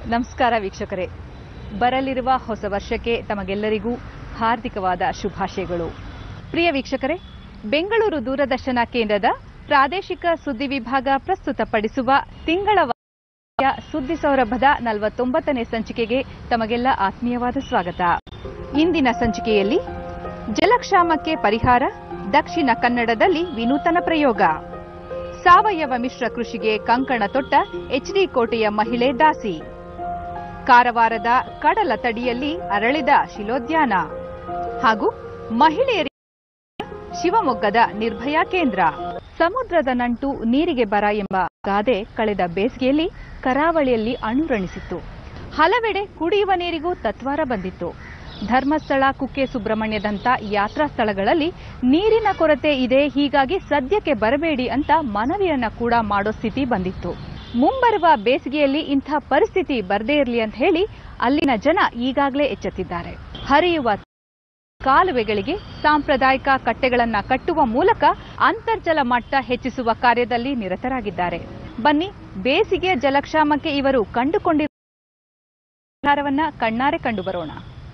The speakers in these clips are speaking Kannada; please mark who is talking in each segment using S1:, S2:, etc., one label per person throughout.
S1: ನಮಸ್ಕಾರ ವೀಕ್ಷಕರೇ ಬರಲಿರುವ ಹೊಸ ವರ್ಷಕ್ಕೆ ತಮಗೆಲ್ಲರಿಗೂ ಹಾರ್ದಿಕವಾದ ಶುಭಾಶಯಗಳು ಪ್ರಿಯ ವೀಕ್ಷಕರೇ ಬೆಂಗಳೂರು ದೂರದರ್ಶನ ಕೇಂದ್ರದ ಪ್ರಾದೇಶಿಕ ಸುದ್ದಿ ವಿಭಾಗ ಪ್ರಸ್ತುತಪಡಿಸುವ ತಿಂಗಳ ವಾರ್ತೆಯ ಸುದ್ದಿ ಸೌರಭದ ನಲವತ್ತೊಂಬತ್ತನೇ ಸಂಚಿಕೆಗೆ ತಮಗೆಲ್ಲ ಆತ್ಮೀಯವಾದ ಸ್ವಾಗತ ಇಂದಿನ ಸಂಚಿಕೆಯಲ್ಲಿ ಜಲಕ್ಷಾಮಕ್ಕೆ ಪರಿಹಾರ ದಕ್ಷಿಣ ಕನ್ನಡದಲ್ಲಿ ವಿನೂತನ ಪ್ರಯೋಗ ಸಾವಯವ ಮಿಶ್ರ ಕೃಷಿಗೆ ಕಂಕಣ ತೊಟ್ಟ ಎಚ್ಡಿ ಕೋಟೆಯ ಮಹಿಳೆ ದಾಸಿ ಕಾರವಾರದ ಕಡಲ ತಡಿಯಲ್ಲಿ ಅರಳಿದ ಶಿಲೋದ್ಯಾನ ಹಾಗೂ ಮಹಿಳೆಯರಿಗೆ ಶಿವಮೊಗ್ಗದ ನಿರ್ಭಯಾ ಕೇಂದ್ರ ಸಮುದ್ರದ ನಂಟು ನೀರಿಗೆ ಬರ ಎಂಬ ಗಾದೆ ಕಳೆದ ಬೇಸಿಗೆಯಲ್ಲಿ ಕರಾವಳಿಯಲ್ಲಿ ಅಣುರಣಿಸಿತ್ತು ಹಲವೆಡೆ ಕುಡಿಯುವ ನೀರಿಗೂ ತತ್ವಾರ ಬಂದಿತ್ತು ಧರ್ಮಸ್ಥಳ ಕುಕ್ಕೆ ಸುಬ್ರಹ್ಮಣ್ಯದಂತ ಯಾತ್ರಾ ಸ್ಥಳಗಳಲ್ಲಿ ನೀರಿನ ಕೊರತೆ ಇದೆ ಹೀಗಾಗಿ ಸದ್ಯಕ್ಕೆ ಬರಬೇಡಿ ಅಂತ ಮನವಿಯನ್ನ ಕೂಡ ಮಾಡೋ ಸ್ಥಿತಿ ಬಂದಿತ್ತು ಮುಂಬರುವ ಬೇಸಿಗೆಯಲ್ಲಿ ಇಂಥ ಪರಿಸ್ಥಿತಿ ಬರದೇ ಇರಲಿ ಅಂತ ಹೇಳಿ ಅಲ್ಲಿನ ಜನ ಈಗಾಗಲೇ ಎಚ್ಚೆತ್ತಿದ್ದಾರೆ ಹರಿಯುವ ಕಾಲುವೆಗಳಿಗೆ ಸಾಂಪ್ರದಾಯಿಕ ಕಟ್ಟೆಗಳನ್ನ ಕಟ್ಟುವ ಮೂಲಕ ಅಂತರ್ಜಲ ಮಟ್ಟ ಹೆಚ್ಚಿಸುವ ಕಾರ್ಯದಲ್ಲಿ ನಿರತರಾಗಿದ್ದಾರೆ ಬನ್ನಿ ಬೇಸಿಗೆಯ ಜಲಕ್ಷಾಮಕ್ಕೆ ಇವರು ಕಂಡುಕೊಂಡಿರುವ ಪರಿಹಾರವನ್ನ ಕಣ್ಣಾರೆ ಕಂಡು ಬರೋಣ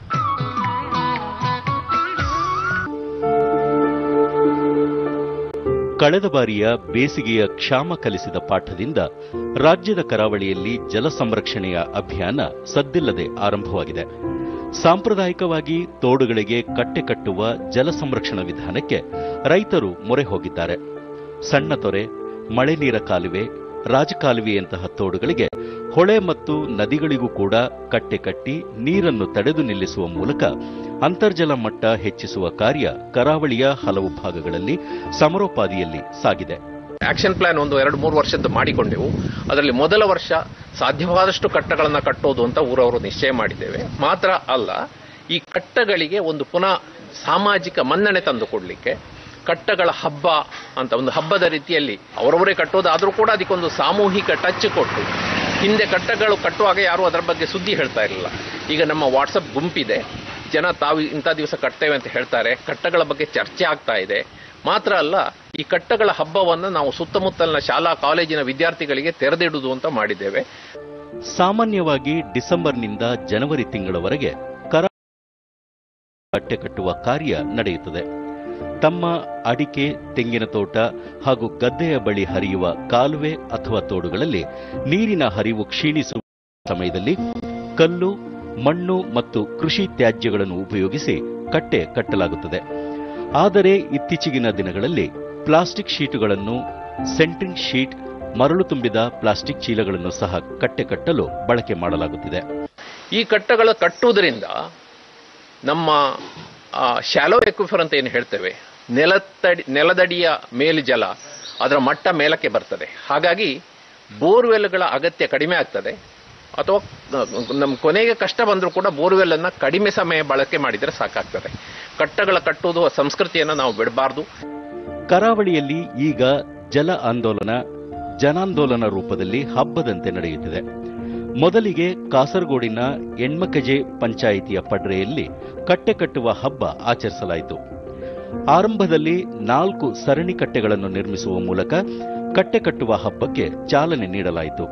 S2: ಕಳೆದ ಬಾರಿಯ ಬೇಸಿಗೆಯ ಕ್ಷಾಮ ಕಲಿಸಿದ ಪಾಠದಿಂದ ರಾಜ್ಯದ ಕರಾವಳಿಯಲ್ಲಿ ಜಲ ಸಂರಕ್ಷಣೆಯ ಅಭಿಯಾನ ಸದ್ದಿಲ್ಲದೆ ಆರಂಭವಾಗಿದೆ ಸಾಂಪ್ರದಾಯಿಕವಾಗಿ ತೋಡುಗಳಿಗೆ ಕಟ್ಟೆ ಕಟ್ಟುವ ಜಲ ಸಂರಕ್ಷಣಾ ವಿಧಾನಕ್ಕೆ ರೈತರು ಮೊರೆ ಹೋಗಿದ್ದಾರೆ ಸಣ್ಣ ತೊರೆ ಮಳೆ ನೀರ ಕಾಲುವೆ ರಾಜಕಾಲುವೆಯಂತಹ ತೋಡುಗಳಿಗೆ ಹೊಳೆ ಮತ್ತು ನದಿಗಳಿಗೂ ಕೂಡ ಕಟ್ಟೆ ಕಟ್ಟಿ ನೀರನ್ನು ತಡೆದು ನಿಲ್ಲಿಸುವ ಮೂಲಕ ಅಂತರ್ಜಲ ಮಟ್ಟ ಹೆಚ್ಚಿಸುವ ಕಾರ್ಯ ಕರಾವಳಿಯ ಹಲವು ಭಾಗಗಳಲ್ಲಿ ಸಮರೋಪಾದಿಯಲ್ಲಿ ಸಾಗಿದೆ
S3: ಆಕ್ಷನ್ ಪ್ಲಾನ್ ಒಂದು ಎರಡು ಮೂರು ವರ್ಷದ್ದು ಮಾಡಿಕೊಂಡೆವು ಅದರಲ್ಲಿ ಮೊದಲ ವರ್ಷ ಸಾಧ್ಯವಾದಷ್ಟು ಕಟ್ಟಗಳನ್ನು ಕಟ್ಟೋದು ಅಂತ ಊರವರು ನಿಶ್ಚಯ ಮಾಡಿದ್ದೇವೆ ಮಾತ್ರ ಅಲ್ಲ ಈ ಕಟ್ಟಗಳಿಗೆ ಒಂದು ಪುನಃ ಸಾಮಾಜಿಕ ಮನ್ನಣೆ ತಂದುಕೊಡ್ಲಿಕ್ಕೆ ಕಟ್ಟಗಳ ಹಬ್ಬ ಅಂತ ಒಂದು ಹಬ್ಬದ ರೀತಿಯಲ್ಲಿ ಅವರವರೇ ಕಟ್ಟೋದಾದರೂ ಕೂಡ ಅದಕ್ಕೊಂದು ಸಾಮೂಹಿಕ ಟಚ್ ಕೊಟ್ಟು ಹಿಂದೆ ಕಟ್ಟಗಳು ಕಟ್ಟುವಾಗ ಯಾರು ಅದರ ಬಗ್ಗೆ ಸುದ್ದಿ ಹೇಳ್ತಾ ಇರಲಿಲ್ಲ ಈಗ ನಮ್ಮ ವಾಟ್ಸಪ್ ಗುಂಪಿದೆ ಜನ ತಾವು ಇಂಥ ದಿವಸ ಕಟ್ತೇವೆ ಅಂತ ಹೇಳ್ತಾರೆ ಕಟ್ಟಗಳ ಬಗ್ಗೆ ಚರ್ಚೆ ಆಗ್ತಾ ಇದೆ ಮಾತ್ರ ಅಲ್ಲ ಈ ಕಟ್ಟಗಳ ಹಬ್ಬವನ್ನು ನಾವು ಸುತ್ತಮುತ್ತಲಿನ ಶಾಲಾ ಕಾಲೇಜಿನ ವಿದ್ಯಾರ್ಥಿಗಳಿಗೆ ತೆರೆದಿಡುವುದು ಅಂತ ಮಾಡಿದ್ದೇವೆ
S2: ಸಾಮಾನ್ಯವಾಗಿ ಡಿಸೆಂಬರ್ನಿಂದ ಜನವರಿ ತಿಂಗಳವರೆಗೆ ಕರ ಕಟ್ಟೆ ಕಟ್ಟುವ ಕಾರ್ಯ ನಡೆಯುತ್ತದೆ ತಮ್ಮ ಅಡಿಕೆ ತೆಂಗಿನ ತೋಟ ಹಾಗೂ ಗದ್ದೆಯ ಬಳಿ ಹರಿಯುವ ಕಾಲುವೆ ಅಥವಾ ತೋಡುಗಳಲ್ಲಿ ನೀರಿನ ಹರಿವು ಕ್ಷೀಣಿಸುವ ಸಮಯದಲ್ಲಿ ಕಲ್ಲು ಮಣ್ಣು ಮತ್ತು ಕೃಷಿ ತ್ಯಾಜ್ಯಗಳನ್ನು ಉಪಯೋಗಿಸಿ ಕಟ್ಟೆ ಕಟ್ಟಲಾಗುತ್ತದೆ ಆದರೆ ಇತ್ತೀಚೆಗಿನ ದಿನಗಳಲ್ಲಿ ಪ್ಲಾಸ್ಟಿಕ್ ಶೀಟುಗಳನ್ನು ಸೆಂಟ್ರಿಂಗ್ ಶೀಟ್ ಮರಳು ತುಂಬಿದ ಪ್ಲಾಸ್ಟಿಕ್ ಚೀಲಗಳನ್ನು ಸಹ ಕಟ್ಟೆ ಕಟ್ಟಲು ಬಳಕೆ ಮಾಡಲಾಗುತ್ತಿದೆ
S3: ಈ ಕಟ್ಟಗಳು ಕಟ್ಟುವುದರಿಂದ ನಮ್ಮ ಶಾಲೋ ಎಕ್ವಿಫರ್ ಅಂತ ಏನು ಹೇಳ್ತೇವೆ ನೆಲತಡಿ ನೆಲದಡಿಯ ಮೇಲು ಜಲ ಅದರ ಮಟ್ಟ ಮೇಲಕ್ಕೆ ಬರ್ತದೆ ಹಾಗಾಗಿ ಬೋರ್ವೆಲ್ಗಳ ಅಗತ್ಯ ಕಡಿಮೆ ಆಗ್ತದೆ ಅಥವಾ ನಮ್ಮ ಕೊನೆಗೆ ಕಷ್ಟ ಬಂದರೂ ಕೂಡ ಬೋರ್ವೆಲ್ ಅನ್ನ ಕಡಿಮೆ ಸಮಯ ಬಳಕೆ ಮಾಡಿದರೆ ಸಾಕಾಗ್ತದೆ ಕಟ್ಟಗಳ ಕಟ್ಟುವುದು ಸಂಸ್ಕೃತಿಯನ್ನು ನಾವು ಬಿಡಬಾರ್ದು
S2: ಕರಾವಳಿಯಲ್ಲಿ ಈಗ ಜಲ ಆಂದೋಲನ ಜನಾಂದೋಲನ ರೂಪದಲ್ಲಿ ಹಬ್ಬದಂತೆ ನಡೆಯುತ್ತಿದೆ ಮೊದಲಿಗೆ ಕಾಸರಗೋಡಿನ ಎಣ್ಮಕಜೆ ಪಂಚಾಯಿತಿಯ ಪಡ್ರೆಯಲ್ಲಿ ಕಟ್ಟೆ ಕಟ್ಟುವ ಹಬ್ಬ ಆಚರಿಸಲಾಯಿತು ಆರಂಭದಲ್ಲಿ ನಾಲ್ಕು ಸರಣಿ ಕಟ್ಟೆಗಳನ್ನು ನಿರ್ಮಿಸುವ ಮೂಲಕ ಕಟ್ಟೆ ಕಟ್ಟುವ ಹಬ್ಬಕ್ಕೆ ಚಾಲನೆ ನೀಡಲಾಯಿತು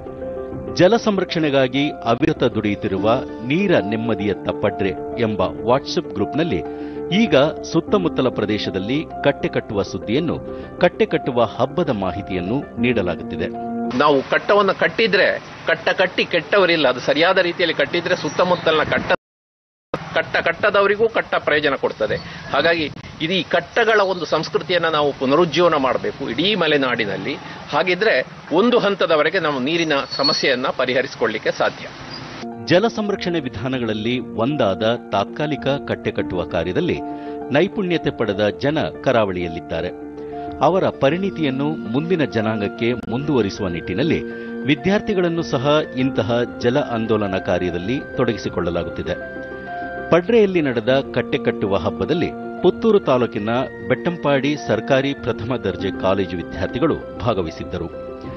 S2: ಜಲ ಸಂರಕ್ಷಣೆಗಾಗಿ ಅವಿರತ ದುಡಿಯುತ್ತಿರುವ ನೀರ ನೆಮ್ಮದಿಯತ್ತ ಪಡ್ರೆ ಎಂಬ ವಾಟ್ಸಪ್ ಗ್ರೂಪ್ನಲ್ಲಿ ಈಗ ಸುತ್ತಮುತ್ತಲ ಪ್ರದೇಶದಲ್ಲಿ ಕಟ್ಟೆ ಕಟ್ಟುವ ಸುದ್ದಿಯನ್ನು ಕಟ್ಟೆ ಕಟ್ಟುವ ಹಬ್ಬದ ಮಾಹಿತಿಯನ್ನು ನೀಡಲಾಗುತ್ತಿದೆ
S3: ನಾವು ಕಟ್ಟವನ್ನು ಕಟ್ಟಿದ್ರೆ ಕಟ್ಟ ಕಟ್ಟಿ ಕೆಟ್ಟವರಿಲ್ಲ ಅದು ಸರಿಯಾದ ರೀತಿಯಲ್ಲಿ ಕಟ್ಟಿದ್ರೆ ಸುತ್ತಮುತ್ತಲಿನ ಕಟ್ಟ ಕಟ್ಟ ಕಟ್ಟದವರಿಗೂ ಕಟ್ಟ ಪ್ರಯೋಜನ ಕೊಡ್ತದೆ ಹಾಗಾಗಿ ಇದು ಈ ಕಟ್ಟಗಳ ಒಂದು ಸಂಸ್ಕೃತಿಯನ್ನು ನಾವು ಪುನರುಜ್ಜೀವನ ಮಾಡಬೇಕು ಇಡೀ ಮಲೆನಾಡಿನಲ್ಲಿ ಹಾಗಿದ್ರೆ ಒಂದು ಹಂತದವರೆಗೆ ನಾವು ನೀರಿನ ಸಮಸ್ಯೆಯನ್ನ ಪರಿಹರಿಸಿಕೊಳ್ಳಿಕ್ಕೆ ಸಾಧ್ಯ
S2: ಜಲ ಸಂರಕ್ಷಣೆ ವಿಧಾನಗಳಲ್ಲಿ ಒಂದಾದ ತಾತ್ಕಾಲಿಕ ಕಟ್ಟೆ ಕಟ್ಟುವ ಕಾರ್ಯದಲ್ಲಿ ನೈಪುಣ್ಯತೆ ಪಡೆದ ಜನ ಕರಾವಳಿಯಲ್ಲಿದ್ದಾರೆ ಅವರ ಪರಿಣಿತಿಯನ್ನು ಮುಂದಿನ ಜನಾಂಗಕ್ಕೆ ಮುಂದುವರಿಸುವ ನಿಟ್ಟಿನಲ್ಲಿ ವಿದ್ಯಾರ್ಥಿಗಳನ್ನು ಸಹ ಇಂತಹ ಜಲ ಆಂದೋಲನ ಕಾರ್ಯದಲ್ಲಿ ತೊಡಗಿಸಿಕೊಳ್ಳಲಾಗುತ್ತಿದೆ ಪಡ್ರೆಯಲ್ಲಿ ನಡೆದ ಕಟ್ಟೆ ಕಟ್ಟುವ ಹಬ್ಬದಲ್ಲಿ ಪುತ್ತೂರು ತಾಲೂಕಿನ ಬೆಟ್ಟಂಪಾಡಿ ಸರ್ಕಾರಿ ಪ್ರಥಮ ದರ್ಜೆ ಕಾಲೇಜು ವಿದ್ಯಾರ್ಥಿಗಳು ಭಾಗವಹಿಸಿದ್ದರು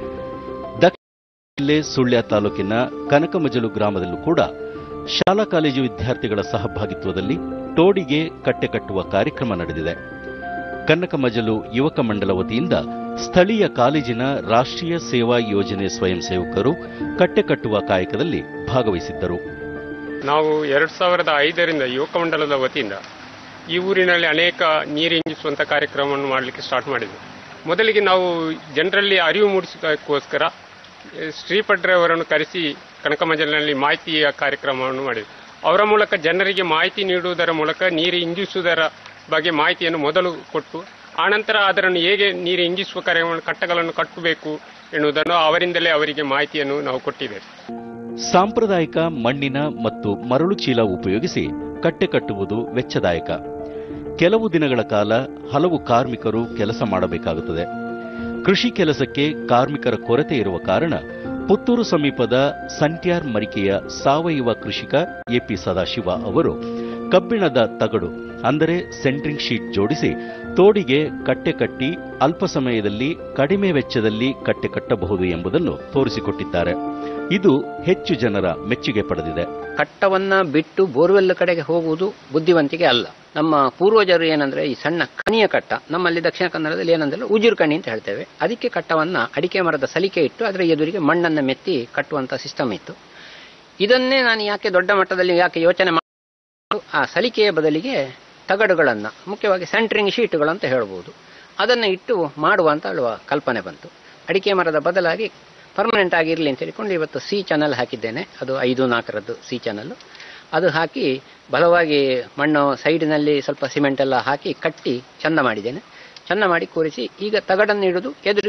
S2: ದಕ್ಷಿಣ ಜಿಲ್ಲೆ ಸುಳ್ಯ ತಾಲೂಕಿನ ಕನಕಮಜಲು ಗ್ರಾಮದಲ್ಲೂ ಕೂಡ ಶಾಲಾ ಕಾಲೇಜು ವಿದ್ಯಾರ್ಥಿಗಳ ಸಹಭಾಗಿತ್ವದಲ್ಲಿ ತೋಡಿಗೆ ಕಟ್ಟೆ ಕಟ್ಟುವ ಕಾರ್ಯಕ್ರಮ ನಡೆದಿದೆ ಕನಕಮಜಲು ಯುವಕ ಮಂಡಲ ವತಿಯಿಂದ ಸ್ಥಳೀಯ ಕಾಲೇಜಿನ ರಾಷ್ಟ್ರೀಯ ಸೇವಾ ಯೋಜನೆ ಸ್ವಯಂ ಸೇವಕರು ಕಟ್ಟೆ ಕಟ್ಟುವ ಕಾಯಕದಲ್ಲಿ ಭಾಗವಹಿಸಿದ್ದರು
S4: ನಾವು ಎರಡು ಸಾವಿರದ ಐದರಿಂದ ಯುವಕ ಮಂಡಲದ ವತಿಯಿಂದ ಈ ಊರಿನಲ್ಲಿ ಅನೇಕ ನೀರು ಇಂಗಿಸುವಂಥ ಕಾರ್ಯಕ್ರಮವನ್ನು ಮಾಡಲಿಕ್ಕೆ ಸ್ಟಾರ್ಟ್ ಮಾಡಿದ್ವಿ ಮೊದಲಿಗೆ ನಾವು ಜನರಲ್ಲಿ ಅರಿವು ಮೂಡಿಸೋಕ್ಕೋಸ್ಕರ ಎ, ಶ್ರೀಪಡ್ರೆ ಅವರನ್ನು ಕರೆಸಿ ಕನಕಮಂಜಲಿನಲ್ಲಿ ಮಾಹಿತಿಯ ಕಾರ್ಯಕ್ರಮವನ್ನು ಮಾಡಿದ್ವಿ ಅವರ ಮೂಲಕ ಜನರಿಗೆ ಮಾಹಿತಿ ನೀಡುವುದರ ಮೂಲಕ ನೀರು ಇಂಗಿಸುವುದರ ಬಗ್ಗೆ ಮಾಹಿತಿಯನ್ನು ಮೊದಲು ಕೊಟ್ಟು ಆನಂತರ ಅದನ್ನು ಹೇಗೆ ನೀರು ಇಂಗಿಸುವ ಕಾರ್ಯವನ್ನು ಕಟ್ಟಗಳನ್ನು ಕಟ್ಟಬೇಕು ಎನ್ನುವುದನ್ನು ಅವರಿಂದಲೇ ಅವರಿಗೆ ಮಾಹಿತಿಯನ್ನು ನಾವು ಕೊಟ್ಟಿದ್ದೇವೆ
S2: ಸಾಂಪ್ರದಾಯಿಕ ಮಣ್ಣಿನ ಮತ್ತು ಮರಳು ಚೀಲ ಉಪಯೋಗಿಸಿ ಕಟ್ಟೆ ಕಟ್ಟುವುದು ವೆಚ್ಚದಾಯಕ ಕೆಲವು ದಿನಗಳ ಕಾಲ ಹಲವು ಕಾರ್ಮಿಕರು ಕೆಲಸ ಮಾಡಬೇಕಾಗುತ್ತದೆ ಕೃಷಿ ಕೆಲಸಕ್ಕೆ ಕಾರ್ಮಿಕರ ಕೊರತೆ ಇರುವ ಕಾರಣ ಪುತ್ತೂರು ಸಮೀಪದ ಸಂಟ್ಯಾರ್ ಮರಿಕೆಯ ಸಾವಯವ ಕೃಷಿಕ ಎಪಿ ಸದಾಶಿವ ಅವರು ಕಬ್ಬಿಣದ ತಗಡು ಅಂದರೆ ಸೆಂಟ್ರಿಂಗ್ ಶೀಟ್ ಜೋಡಿಸಿ ತೋಡಿಗೆ ಕಟ್ಟೆ ಕಟ್ಟಿ ಅಲ್ಪ ಸಮಯದಲ್ಲಿ ಕಡಿಮೆ ವೆಚ್ಚದಲ್ಲಿ ಕಟ್ಟೆ ಕಟ್ಟಬಹುದು ಎಂಬುದನ್ನು ತೋರಿಸಿಕೊಟ್ಟಿದ್ದಾರೆ ಇದು ಹೆಚ್ಚು ಜನರ ಮೆಚ್ಚುಗೆ ಪಡೆದಿದೆ
S5: ಕಟ್ಟವನ್ನ ಬಿಟ್ಟು ಬೋರ್ವೆಲ್ ಕಡೆಗೆ ಹೋಗುವುದು ಬುದ್ಧಿವಂತಿಕೆ ಅಲ್ಲ ನಮ್ಮ ಪೂರ್ವಜರು ಏನಂದ್ರೆ ಈ ಸಣ್ಣ ಕಣಿಯ ಕಟ್ಟ ನಮ್ಮಲ್ಲಿ ದಕ್ಷಿಣ ಕನ್ನಡದಲ್ಲಿ ಏನಂದ್ರೆ ಉಜುರು ಕಣಿ ಅಂತ ಹೇಳ್ತೇವೆ ಅದಕ್ಕೆ ಕಟ್ಟವನ್ನ ಅಡಿಕೆ ಮರದ ಸಲಿಕೆ ಇಟ್ಟು ಅದರ ಎದುರಿಗೆ ಮಣ್ಣನ್ನು ಮೆತ್ತಿ ಕಟ್ಟುವಂತ ಸಿಸ್ಟಮ್ ಇತ್ತು ಇದನ್ನೇ ನಾನು ಯಾಕೆ ದೊಡ್ಡ ಮಟ್ಟದಲ್ಲಿ ಯಾಕೆ ಯೋಚನೆ ಮಾಡಿ ಆ ಸಲಿಕೆಯ ಬದಲಿಗೆ ತಗಡುಗಳನ್ನ ಮುಖ್ಯವಾಗಿ ಸೆಂಟ್ರಿಂಗ್ ಶೀಟುಗಳಂತ ಹೇಳ್ಬೋದು ಅದನ್ನು ಇಟ್ಟು ಮಾಡುವಂತ ಹೇಳುವ ಕಲ್ಪನೆ ಬಂತು ಅಡಿಕೆ ಮರದ ಬದಲಾಗಿ ಪರ್ಮನೆಂಟ್ ಆಗಿರಲಿ ಅಂತ ಹೇಳಿಕೊಂಡು ಇವತ್ತು ಸಿ ಚಾನಲ್ ಹಾಕಿದ್ದೇನೆ ಅದು ಐದು ನಾಲ್ಕರದ್ದು ಸಿ ಚಾನಲ್ ಅದು ಹಾಕಿ ಬಲವಾಗಿ ಮಣ್ಣು ಸೈಡಿನಲ್ಲಿ ಸ್ವಲ್ಪ ಸಿಮೆಂಟ್ ಎಲ್ಲ ಹಾಕಿ ಕಟ್ಟಿ ಚಂದ ಮಾಡಿದ್ದೇನೆ ಚಂದ ಮಾಡಿ ಕೂರಿಸಿ ಈಗ ತಗಡನ್ನು ಇಡುದು ಎದುರು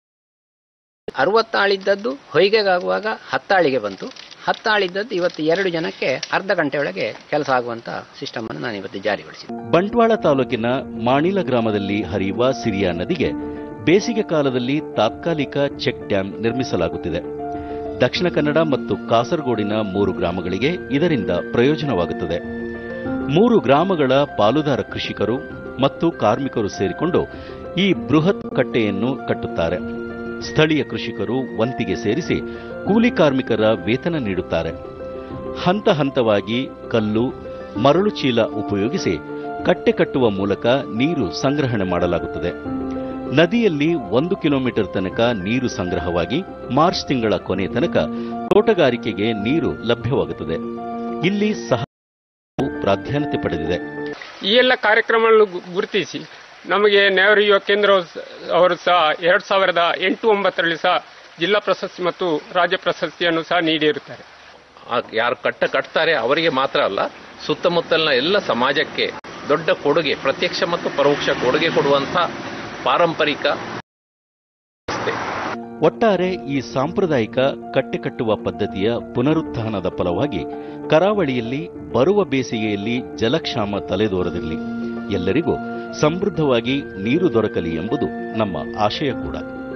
S5: ಅರವತ್ತಾಳಿದ್ದದ್ದು ಹೊಯ್ಗೆಗಾಗುವಾಗ ಹತ್ತಾಳಿಗೆ ಬಂತು ಹತ್ತಾಳಿದ್ದದ್ದು ಇವತ್ತು ಎರಡು ಜನಕ್ಕೆ ಅರ್ಧ ಗಂಟೆ ಒಳಗೆ ಕೆಲಸ ಆಗುವಂತ ಸಿಸ್ಟಮ್ ಅನ್ನು ನಾನು ಇವತ್ತು ಜಾರಿಗೊಳಿಸಿದೆ
S2: ಬಂಟ್ವಾಳ ತಾಲೂಕಿನ ಮಾಣಿಲ ಗ್ರಾಮದಲ್ಲಿ ಹರಿಯುವ ಸಿರಿಯಾ ನದಿಗೆ ಬೇಸಿಗೆ ಕಾಲದಲ್ಲಿ ತಾತ್ಕಾಲಿಕ ಚೆಕ್ ಡ್ಯಾಂ ನಿರ್ಮಿಸಲಾಗುತ್ತಿದೆ ದಕ್ಷಿಣ ಕನ್ನಡ ಮತ್ತು ಕಾಸರಗೋಡಿನ ಮೂರು ಗ್ರಾಮಗಳಿಗೆ ಇದರಿಂದ ಪ್ರಯೋಜನವಾಗುತ್ತದೆ ಮೂರು ಗ್ರಾಮಗಳ ಪಾಲುದಾರ ಕೃಷಿಕರು ಮತ್ತು ಕಾರ್ಮಿಕರು ಸೇರಿಕೊಂಡು ಈ ಬೃಹತ್ ಕಟ್ಟೆಯನ್ನು ಕಟ್ಟುತ್ತಾರೆ ಸ್ಥಳೀಯ ಕೃಷಿಕರು ವಂತಿಗೆ ಸೇರಿಸಿ ಕೂಲಿ ಕಾರ್ಮಿಕರ ವೇತನ ನೀಡುತ್ತಾರೆ ಹಂತ ಹಂತವಾಗಿ ಕಲ್ಲು ಮರಳು ಚೀಲ ಉಪಯೋಗಿಸಿ ಕಟ್ಟೆ ಕಟ್ಟುವ ಮೂಲಕ ನೀರು ಸಂಗ್ರಹಣೆ ಮಾಡಲಾಗುತ್ತದೆ ನದಿಯಲ್ಲಿ ಒಂದು ಕಿಲೋಮೀಟರ್ ತನಕ ನೀರು ಸಂಗ್ರಹವಾಗಿ ಮಾರ್ಚ್ ತಿಂಗಳ ಕೊನೆ ತನಕ ತೋಟಗಾರಿಕೆಗೆ ನೀರು ಲಭ್ಯವಾಗುತ್ತದೆ ಇಲ್ಲಿ ಸಹ ಪ್ರಾಧಾನ್ಯತೆ ಪಡೆದಿದೆ
S4: ಈ ಎಲ್ಲ ಕಾರ್ಯಕ್ರಮಗಳನ್ನು ಗು- ಗುರುತಿಸಿ ನಮಗೆ ನೆಹರು ಯುವ ಕೇಂದ್ರ ಅವರು ಸಹ ಎರಡ್ ಸಾವಿರದ ಎಂಟು ಒಂಬತ್ತರಲ್ಲಿ ಸಹ ಜಿಲ್ಲಾ ಪ್ರಶಸ್ತಿ ಮತ್ತು ರಾಜ್ಯ ಪ್ರಶಸ್ತಿಯನ್ನು ಸಹ ನೀಡಿರುತ್ತಾರೆ
S3: ಆ ಯಾರು ಕಟ್ಟ ಕಟ್ತಾರೆ ಅವರಿಗೆ ಮಾತ್ರ ಅಲ್ಲ ಸುತ್ತಮುತ್ತಲಿನ ಎಲ್ಲ ಸಮಾಜಕ್ಕೆ ದೊಡ್ಡ ಕೊಡುಗೆ ಪ್ರತ್ಯಕ್ಷ ಮತ್ತು ಪರೋಕ್ಷ ಕೊಡುಗೆ ಕೊಡುವಂಥ ಪಾರಂಪರಿಕ ವ್ಯವಸ್ಥೆ.
S2: ಒಟ್ಟಾರೆ ಈ ಸಾಂಪ್ರದಾಯಿಕ ಕಟ್ಟೆ ಕಟ್ಟುವ ಪದ್ಧತಿಯ ಪುನರುತ್ಥಾನದ ಫಲವಾಗಿ ಕರಾವಳಿಯಲ್ಲಿ ಬರುವ ಬೇಸಿಗೆಯಲ್ಲಿ ಜಲಕ್ಷಾಮ ತಲೆದೋರದಿರಲಿ ಎಲ್ಲರಿಗೂ ಸಮೃದ್ಧವಾಗಿ ನೀರು ದೊರಕಲಿ ಎಂಬುದು ನಮ್ಮ ಆಶಯ ಕೂಡ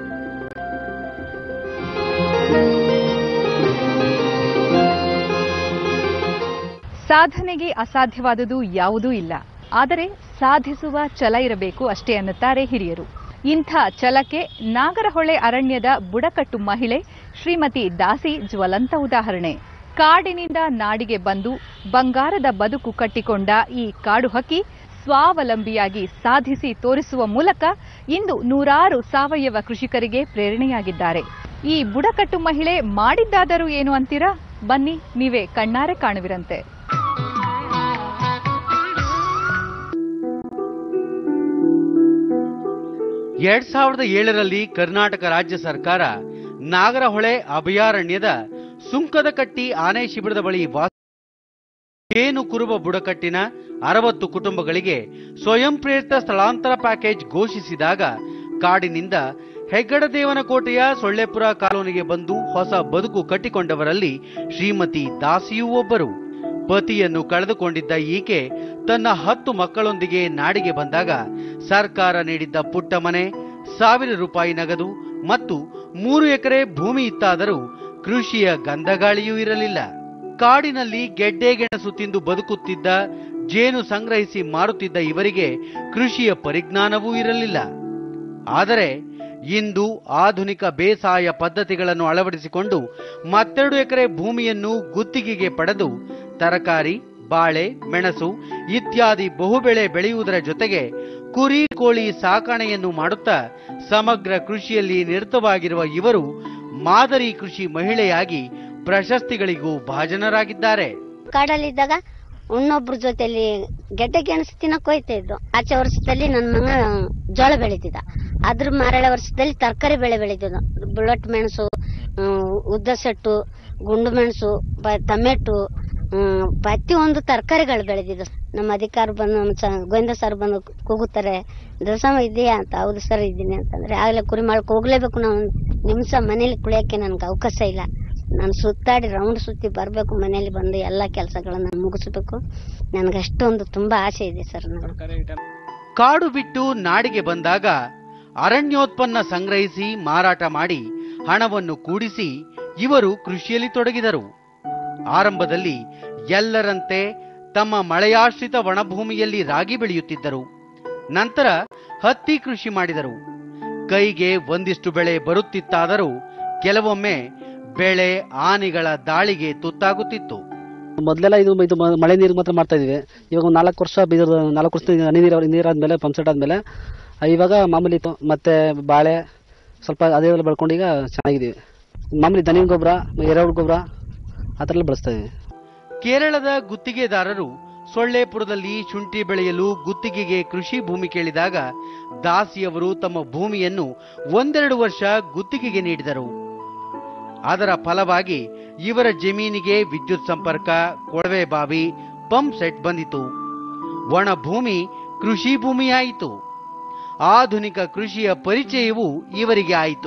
S1: ಸಾಧನೆಗೆ ಅಸಾಧ್ಯವಾದುದು ಯಾವುದೂ ಇಲ್ಲ ಆದರೆ ಸಾಧಿಸುವ ಛಲ ಇರಬೇಕು ಅಷ್ಟೇ ಅನ್ನುತ್ತಾರೆ ಹಿರಿಯರು ಇಂಥ ಛಲಕ್ಕೆ ನಾಗರಹೊಳೆ ಅರಣ್ಯದ ಬುಡಕಟ್ಟು ಮಹಿಳೆ ಶ್ರೀಮತಿ ದಾಸಿ ಜ್ವಲಂತ ಉದಾಹರಣೆ ಕಾಡಿನಿಂದ ನಾಡಿಗೆ ಬಂದು ಬಂಗಾರದ ಬದುಕು ಕಟ್ಟಿಕೊಂಡ ಈ ಕಾಡು ಹಕ್ಕಿ ಸ್ವಾವಲಂಬಿಯಾಗಿ ಸಾಧಿಸಿ ತೋರಿಸುವ ಮೂಲಕ ಇಂದು ನೂರಾರು ಸಾವಯವ ಕೃಷಿಕರಿಗೆ ಪ್ರೇರಣೆಯಾಗಿದ್ದಾರೆ ಈ ಬುಡಕಟ್ಟು ಮಹಿಳೆ ಮಾಡಿದ್ದಾದರೂ ಏನು ಅಂತೀರಾ ಬನ್ನಿ ನೀವೇ ಕಣ್ಣಾರೆ ಕಾಣುವಿರಂತೆ
S6: ಎರಡ್ ಸಾವಿರದ ಏಳರಲ್ಲಿ ಕರ್ನಾಟಕ ರಾಜ್ಯ ಸರ್ಕಾರ ನಾಗರಹೊಳೆ ಅಭಯಾರಣ್ಯದ ಸುಂಕದಕಟ್ಟಿ ಆನೆ ಶಿಬಿರದ ಬಳಿ ವಾಸ ಜೇನು ಕುರುಬ ಬುಡಕಟ್ಟಿನ ಅರವತ್ತು ಕುಟುಂಬಗಳಿಗೆ ಸ್ವಯಂ ಪ್ರೇರಿತ ಸ್ಥಳಾಂತರ ಪ್ಯಾಕೇಜ್ ಘೋಷಿಸಿದಾಗ ಕಾಡಿನಿಂದ ಹೆಗ್ಗಡದೇವನಕೋಟೆಯ ಸೊಳ್ಳೆಪುರ ಕಾಲೋನಿಗೆ ಬಂದು ಹೊಸ ಬದುಕು ಕಟ್ಟಿಕೊಂಡವರಲ್ಲಿ ಶ್ರೀಮತಿ ದಾಸಿಯೂ ಒಬ್ಬರು ಪತಿಯನ್ನು ಕಳೆದುಕೊಂಡಿದ್ದ ಈಕೆ ತನ್ನ ಹತ್ತು ಮಕ್ಕಳೊಂದಿಗೆ ನಾಡಿಗೆ ಬಂದಾಗ ಸರ್ಕಾರ ನೀಡಿದ್ದ ಪುಟ್ಟ ಮನೆ ಸಾವಿರ ರೂಪಾಯಿ ನಗದು ಮತ್ತು ಮೂರು ಎಕರೆ ಭೂಮಿ ಇತ್ತಾದರೂ ಕೃಷಿಯ ಗಂಧಗಾಳಿಯೂ ಇರಲಿಲ್ಲ ಕಾಡಿನಲ್ಲಿ ಗೆಡ್ಡೆ ಗೆಣಸು ತಿಂದು ಬದುಕುತ್ತಿದ್ದ ಜೇನು ಸಂಗ್ರಹಿಸಿ ಮಾರುತ್ತಿದ್ದ ಇವರಿಗೆ ಕೃಷಿಯ ಪರಿಜ್ಞಾನವೂ ಇರಲಿಲ್ಲ ಆದರೆ ಇಂದು ಆಧುನಿಕ ಬೇಸಾಯ ಪದ್ಧತಿಗಳನ್ನು ಅಳವಡಿಸಿಕೊಂಡು ಮತ್ತೆರಡು ಎಕರೆ ಭೂಮಿಯನ್ನು ಗುತ್ತಿಗೆಗೆ ಪಡೆದು ತರಕಾರಿ ಬಾಳೆ ಮೆಣಸು ಇತ್ಯಾದಿ ಬಹುಬೆಳೆ ಬೆಳೆಯುವುದರ ಜೊತೆಗೆ ಕುರಿ ಕೋಳಿ ಸಾಕಣೆಯನ್ನು ಮಾಡುತ್ತಾ ಸಮಗ್ರ ಕೃಷಿಯಲ್ಲಿ ನಿರತವಾಗಿರುವ ಇವರು ಮಾದರಿ ಕೃಷಿ ಮಹಿಳೆಯಾಗಿ ಪ್ರಶಸ್ತಿಗಳಿಗೂ ಭಾಜನರಾಗಿದ್ದಾರೆ
S7: ಕಾಡಲ್ಲಿದ್ದಾಗ ಇನ್ನೊಬ್ರ ಜೊತೆಲಿ ಗೆಡ್ಡೆ ಗೆಣಸು ತಿನ್ನಕ್ ಹೋಯ್ತಾ ಇದ್ದು ಆಚೆ ವರ್ಷದಲ್ಲಿ ನನ್ನ ಮಗ ಜೋಳ ಬೆಳೀತಿದ್ದ ಅದ್ರ ಮಾರಳೆ ವರ್ಷದಲ್ಲಿ ತರಕಾರಿ ಬೆಳೆ ಬೆಳೀತಿದ್ದ ಬುಳ್ಳಟ್ ಮೆಣಸು ಹ್ಮ್, ಉದ್ದ ಸೆಟ್ಟು ಗುಂಡು ಮೆಣಸು ಬ- ಟೊಮೆಟೊ ಹ್ಮ್, ಪ್ರತಿಯೊಂದು ತರಕಾರಿಗಳು ಬೆಳೆದಿದ್ದು ನಮ್ಮ ಅಧಿಕಾರ ಬಂದು ನಮ್ಮ ಸ- ಗೋವಿಂದ ಸರ್ ಬಂದು ಕೂಗುತ್ತಾರೆ ದಸಮ ಇದೆಯಾ ಅಂತ ಹೌದು ಸರ್ ಇದ್ದೀನಿ ಅಂತಂದ್ರೆ ಆಗ್ಲೇ ಕುರಿ ಮಾಡಕ್ ಹೋಗ್ಲೇಬೇಕು ನಾವು ನಿಮಿಷ ಮನೇಲಿ ಕುಳಿಯಕ್ಕೆ ನನ್ಗೆ ಅವಕಾಶ ಇಲ್ಲ ನಾನು ಸುತ್ತಾಡಿ ರೌಂಡ್ ಸುತ್ತಿ ಬರಬೇಕು ಮನೇಲಿ ಬಂದು ಎಲ್ಲ ಕೆಲಸಗಳನ್ನ ಮುಗಿಸ್ಬೇಕು ನನಗೆ ಅಷ್ಟೊಂದು ತುಂಬಾ ಆಸೆ ಇದೆ ಸರ್ ನನಗೆ
S6: ಕಾಡು ಬಿಟ್ಟು ನಾಡಿಗೆ ಬಂದಾಗ ಅರಣ್ಯೋತ್ಪನ್ನ ಸಂಗ್ರಹಿಸಿ ಮಾರಾಟ ಮಾಡಿ ಹಣವನ್ನು ಕೂಡಿಸಿ ಇವರು ಕೃಷಿಯಲ್ಲಿ ತೊಡಗಿದರು ಆರಂಭದಲ್ಲಿ ಎಲ್ಲರಂತೆ ತಮ್ಮ ಮಳೆಯಾಶ್ರಿತ ವನಭೂಮಿಯಲ್ಲಿ ರಾಗಿ ಬೆಳೆಯುತ್ತಿದ್ದರು ನಂತರ ಹತ್ತಿ ಕೃಷಿ ಮಾಡಿದರು ಕೈಗೆ ಒಂದಿಷ್ಟು ಬೆಳೆ ಬರುತ್ತಿತ್ತಾದರೂ ಕೆಲವೊಮ್ಮೆ ಬೆಳೆ ಆನೆಗಳ ದಾಳಿಗೆ ತುತ್ತಾಗುತ್ತಿತ್ತು
S8: ಮೊದಲೆಲ್ಲ ಇದು ಇದು ಮ- ಮಳೆ ನೀರು ಮಾತ್ರ ಮಾಡ್ತಾ ಇದೀವಿ ಇವಾಗ ಒಂದು ನಾಲ್ಕು ವರ್ಷ ಬೀಜ ನಾಲ್ಕು ವರ್ಷ ಹನಿ ನೀರು ನೀರಾದ್ಮೇಲೆ ಪಂಪ್ ಸೆಟ್ ಆದ್ಮೇಲೆ ಆ, ಇವಾಗ ಮಾಮೂಲಿ ಪ- ಮತ್ತೆ ಬಾಳೆ ಸ್ವಲ್ಪ ಅದೇ ಎಲ್ಲ ಬೆಳ್ಕೊಂಡು ಈಗ ಚೆನ್ನಾಗಿದ್ದೀವಿ ಮಾಮೂಲಿ ದನಿ ಗೊಬ್ಬರ ಎರೆಹುಳು ಗೊಬ್ಬರ ಆ ಥರ ಎಲ್ಲ ಬಳಸ್ತಾ ಇದೀವಿ
S6: ಕೇರಳದ ಗುತ್ತಿಗೆದಾರರು ಸೊಳ್ಳೆಪುರದಲ್ಲಿ ಶುಂಠಿ ಬೆಳೆಯಲು ಗುತ್ತಿಗೆಗೆ ಕೃಷಿ ಭೂಮಿ ಕೇಳಿದಾಗ ದಾಸಿಯವರು ತಮ್ಮ ಭೂಮಿಯನ್ನು ಒಂದೆರಡು ವರ್ಷ ಗುತ್ತಿಗೆಗೆ ನೀಡಿದರು ಅದರ ಫಲವಾಗಿ ಇವರ ಜಮೀನಿಗೆ ವಿದ್ಯುತ್ ಸಂಪರ್ಕ ಕೊಳವೆ ಬಾವಿ ಪಂಪ್ ಸೆಟ್ ಬಂದಿತು ಒಣ ಭೂಮಿ ಕೃಷಿ ಭೂಮಿಯಾಯಿತು ಆಧುನಿಕ ಕೃಷಿಯ ಪರಿಚಯವೂ ಇವರಿಗೆ ಆಯಿತು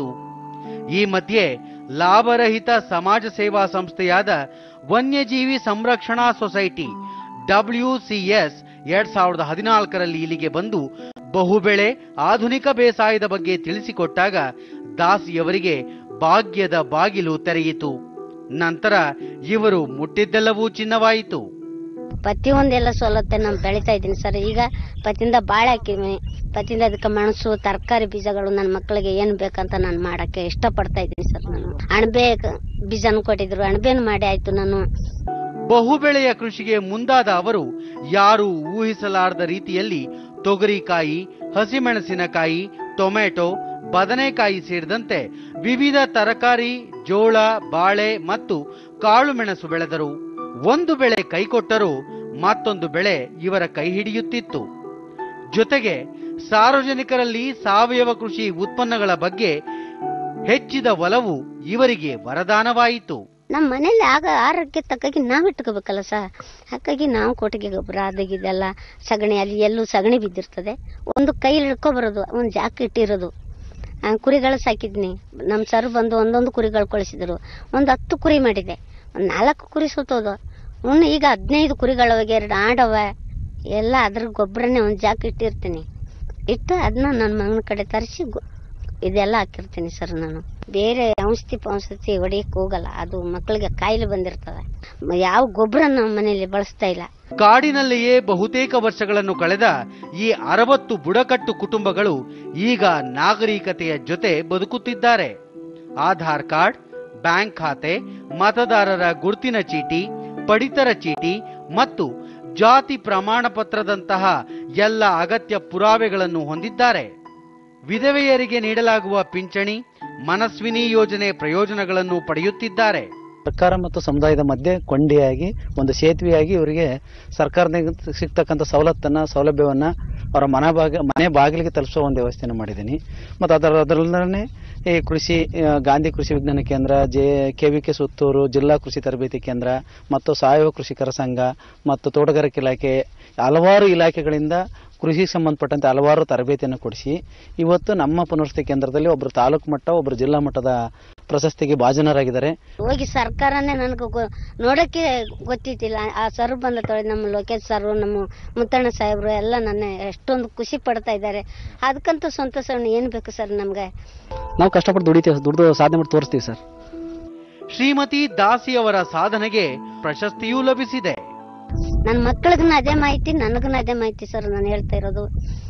S6: ಈ ಮಧ್ಯೆ ಲಾಭರಹಿತ ಸಮಾಜ ಸೇವಾ ಸಂಸ್ಥೆಯಾದ ವನ್ಯಜೀವಿ ಸಂರಕ್ಷಣಾ ಸೊಸೈಟಿ ಡಬ್ಲ್ಯೂಸಿಎಸ್ ಎರಡ್ ಸಾವಿರದ ಹದಿನಾಲ್ಕರಲ್ಲಿ ಇಲ್ಲಿಗೆ ಬಂದು ಬಹುಬೆಳೆ ಆಧುನಿಕ ಬೇಸಾಯದ ಬಗ್ಗೆ ತಿಳಿಸಿಕೊಟ್ಟಾಗ ದಾಸಿಯವರಿಗೆ ಭಾಗ್ಯದ ಬಾಗಿಲು ತೆರೆಯಿತು ನಂತರ ಇವರು ಮುಟ್ಟಿದ್ದೆಲ್ಲವೂ ಚಿನ್ನವಾಯಿತು
S7: ಪ್ರತಿಯೊಂದೆಲ್ಲ ಸೋಲತ್ತೆ ನಾನು ಬೆಳಿತಾ ಇದ್ದೀನಿ ಸರ್ ಈಗ ಪತಿಯಿಂದ ಬಾಳೆ ಹಾಕಿದ್ದೀನಿ ಪತಿಯಿಂದ ಅದಕ್ಕೆ ಮೆಣಸು ತರಕಾರಿ ಬೀಜಗಳು ನನ್ನ ಮಕ್ಕಳಿಗೆ ಏನು ಬೇಕಂತ ನಾನು ಮಾಡಕ್ಕೆ ಇಷ್ಟಪಡ್ತಾ ಇದ್ದೀನಿ ಸರ್ ನಾನು ಅಣಬೆ ಬೀಜನೂ ಕೊಟ್ಟಿದ್ರು ಅಣಬೆನು ಮಾಡಿ ಆಯ್ತು ನಾನು
S6: ಬಹುಬೆಳೆಯ ಕೃಷಿಗೆ ಮುಂದಾದ ಅವರು ಯಾರೂ ಊಹಿಸಲಾರದ ರೀತಿಯಲ್ಲಿ ತೊಗರಿಕಾಯಿ ಹಸಿಮೆಣಸಿನಕಾಯಿ ಟೊಮೆಟೊ ಬದನೆಕಾಯಿ ಸೇರಿದಂತೆ ವಿವಿಧ ತರಕಾರಿ ಜೋಳ ಬಾಳೆ ಮತ್ತು ಕಾಳು ಮೆಣಸು ಬೆಳೆದರು ಒಂದು ಬೆಳೆ ಕೈಕೊಟ್ಟರೂ ಮತ್ತೊಂದು ಬೆಳೆ ಇವರ ಕೈ ಹಿಡಿಯುತ್ತಿತ್ತು ಜೊತೆಗೆ ಸಾರ್ವಜನಿಕರಲ್ಲಿ ಸಾವಯವ ಕೃಷಿ ಉತ್ಪನ್ನಗಳ ಬಗ್ಗೆ ಹೆಚ್ಚಿದ ಒಲವು ಇವರಿಗೆ ವರದಾನವಾಯಿತು
S7: ನಮ್ಮ ಮನೇಲಿ ಆಗ ಆರೋಗ್ಯ ತಕ್ಕಾಗಿ ನಾವು ಇಟ್ಕೋಬೇಕಲ್ಲ ಸರ್ ಹಾಗಾಗಿ ನಾವು ಕೊಟ್ಟಿಗೆ ಗೊಬ್ಬರ ಅದಕ್ಕಿದೆಲ್ಲ ಸಗಣಿ ಅಲ್ಲಿ ಎಲ್ಲೂ ಸಗಣಿ ಬಿದ್ದಿರ್ತದೆ ಒಂದು ಕೈಲಿ ಹಿಡ್ಕೊಬರೋದು ಒಂದು ಜಾಕ ಇಟ್ಟಿರೋದು ಆ, ಕುರಿಗಳು ಸಾಕಿದ್ನಿ ನಮ್ಮ ಸರ್ ಬಂದು ಒಂದೊಂದು ಕುರಿಗಳು ಕಳಿಸಿದ್ರು ಒಂದು ಹತ್ತು ಕುರಿ ಮಾಡಿದೆ ಒಂದು ನಾಲ್ಕು ಕುರಿ ಸುತ್ತೋದು ಇನ್ನು ಈಗ ಹದಿನೈದು ಕುರಿಗಳವೆ ಎರಡು ಆಡವ ಎಲ್ಲ ಅದ್ರ ಗೊಬ್ಬರನೇ ಒಂದು ಜಾಕ ಇಟ್ಟಿರ್ತೀನಿ ಇಟ್ಟು ಅದನ್ನ ನನ್ನ ಮಗನ ಕಡೆ ತರಿಸಿ ಇದೆಲ್ಲ ಹಾಕಿರ್ತೀನಿ ಸರ್ ನಾನು ಬೇರೆ ಔಷಧಿ ಔಷಧಿ ಹೊಡಿಯಕ್ಕೆ ಹೋಗಲ್ಲ ಅದು ಮಕ್ಕಳಿಗೆ ಕಾಯಿಲೆ ಬಂದಿರ್ತದೆ ಮ- ಯಾವ ಗೊಬ್ಬರ ನಮ್ಮ ಮನೇಲಿ ಬಳಸ್ತಾ ಇಲ್ಲ
S6: ಕಾಡಿನಲ್ಲಿಯೇ ಬಹುತೇಕ ವರ್ಷಗಳನ್ನು ಕಳೆದ ಈ ಅರವತ್ತು ಬುಡಕಟ್ಟು ಕುಟುಂಬಗಳು ಈಗ ನಾಗರಿಕತೆಯ ಜೊತೆ ಬದುಕುತ್ತಿದ್ದಾರೆ ಆಧಾರ್ ಕಾರ್ಡ್ ಬ್ಯಾಂಕ್ ಖಾತೆ ಮತದಾರರ ಗುರುತಿನ ಚೀಟಿ ಪಡಿತರ ಚೀಟಿ ಮತ್ತು ಜಾತಿ ಪ್ರಮಾಣ ಪತ್ರದಂತಹ ಎಲ್ಲ ಅಗತ್ಯ ಪುರಾವೆಗಳನ್ನು ಹೊಂದಿದ್ದಾರೆ ವಿಧವೆಯರಿಗೆ ನೀಡಲಾಗುವ ಪಿಂಚಣಿ ಮನಸ್ವಿನಿ ಯೋಜನೆ ಪ್ರಯೋಜನಗಳನ್ನು ಪಡೆಯುತ್ತಿದ್ದಾರೆ
S8: ಸರ್ಕಾರ ಮತ್ತು ಸಮುದಾಯದ ಮಧ್ಯೆ ಕೊಂಡಿಯಾಗಿ ಒಂದು ಸೇತುವೆಯಾಗಿ ಇವರಿಗೆ ಸರ್ಕಾರದಿಂದ ಸಿಗ್ತಕ್ಕಂಥ ಸವಲತ್ತನ್ನ ಸೌಲಭ್ಯವನ್ನ ಅವರ ಮನೆ ಬಾಗ ಮನೆ ಬಾಗಿಲಿಗೆ ತಲುಪಿಸುವ ಒಂದು ವ್ಯವಸ್ಥೆಯನ್ನು ಮಾಡಿದ್ದೀನಿ ಮತ್ತು ಅದರ ಅದರಲ್ಲೇ ಈ ಕೃಷಿ ಆ, ಗಾಂಧಿ ಕೃಷಿ ವಿಜ್ಞಾನ ಕೇಂದ್ರ J K V K Suttur ಜಿಲ್ಲಾ ಕೃಷಿ ತರಬೇತಿ ಕೇಂದ್ರ ಮತ್ತು ಸಾವಯವ ಕೃಷಿಕರ ಸಂಘ ಮತ್ತು ತೋಟಗಾರಿಕೆ ಇಲಾಖೆ ಹಲವಾರು ಇಲಾಖೆಗಳಿಂದ ಕೃಷಿಗೆ ಸಂಬಂಧಪಟ್ಟಂತೆ ಹಲವಾರು ತರಬೇತಿಯನ್ನು ಕೊಡಿಸಿ ಇವತ್ತು ನಮ್ಮ ಪುನರ್ವಸತಿ ಕೇಂದ್ರದಲ್ಲಿ ಒಬ್ಬರು ತಾಲೂಕು ಮಟ್ಟ ಒಬ್ಬರು ಜಿಲ್ಲಾ ಮಟ್ಟದ ಪ್ರಶಸ್ತಿಗೆ ಭಾಜನರಾಗಿದ್ದಾರೆ
S7: ಹೋಗಿ ಸರ್ಕಾರನೇ ನನಗೆ ಗೊ- ನೋಡಕ್ಕೆ ಗೊತ್ತಿದ್ದಿಲ್ಲ ಆ ಸರ್ ಬಂದ ತೊಳೆ ನಮ್ಮ ಲೋಕೇಶ್ ಸರ್ ನಮ್ಮ ಮುತ್ತಣ್ಣ ಸಾಹೇಬ್ರು ಎಲ್ಲ ನನ್ನ ಎಷ್ಟೊಂದು ಖುಷಿ ಪಡ್ತಾ ಇದ್ದಾರೆ ಅದಕ್ಕಂತೂ ಸಂತೋಷ ಏನು ಬೇಕು ಸರ್ ನಮ್ಗೆ
S8: ನಾವು ಕಷ್ಟಪಟ್ಟು ದುಡಿತೀವಿ ದುಡ್ದು ಸಾಧನೆ ಮಾಡಿ ತೋರಿಸ್ತೀವಿ ಸರ್
S6: ಶ್ರೀಮತಿ ದಾಸಿಯವರ ಸಾಧನೆಗೆ ಪ್ರಶಸ್ತಿಯೂ ಲಭಿಸಿದೆ
S7: ನನ್ನ ಮಕ್ಕಳಿಗೂ ಅದೇ ಮಾಹಿತಿ ನನಗೂ ಅದೇ ಮಾಹಿತಿ ಸರ್ ನಾನು ಹೇಳ್ತಾ ಇರೋದು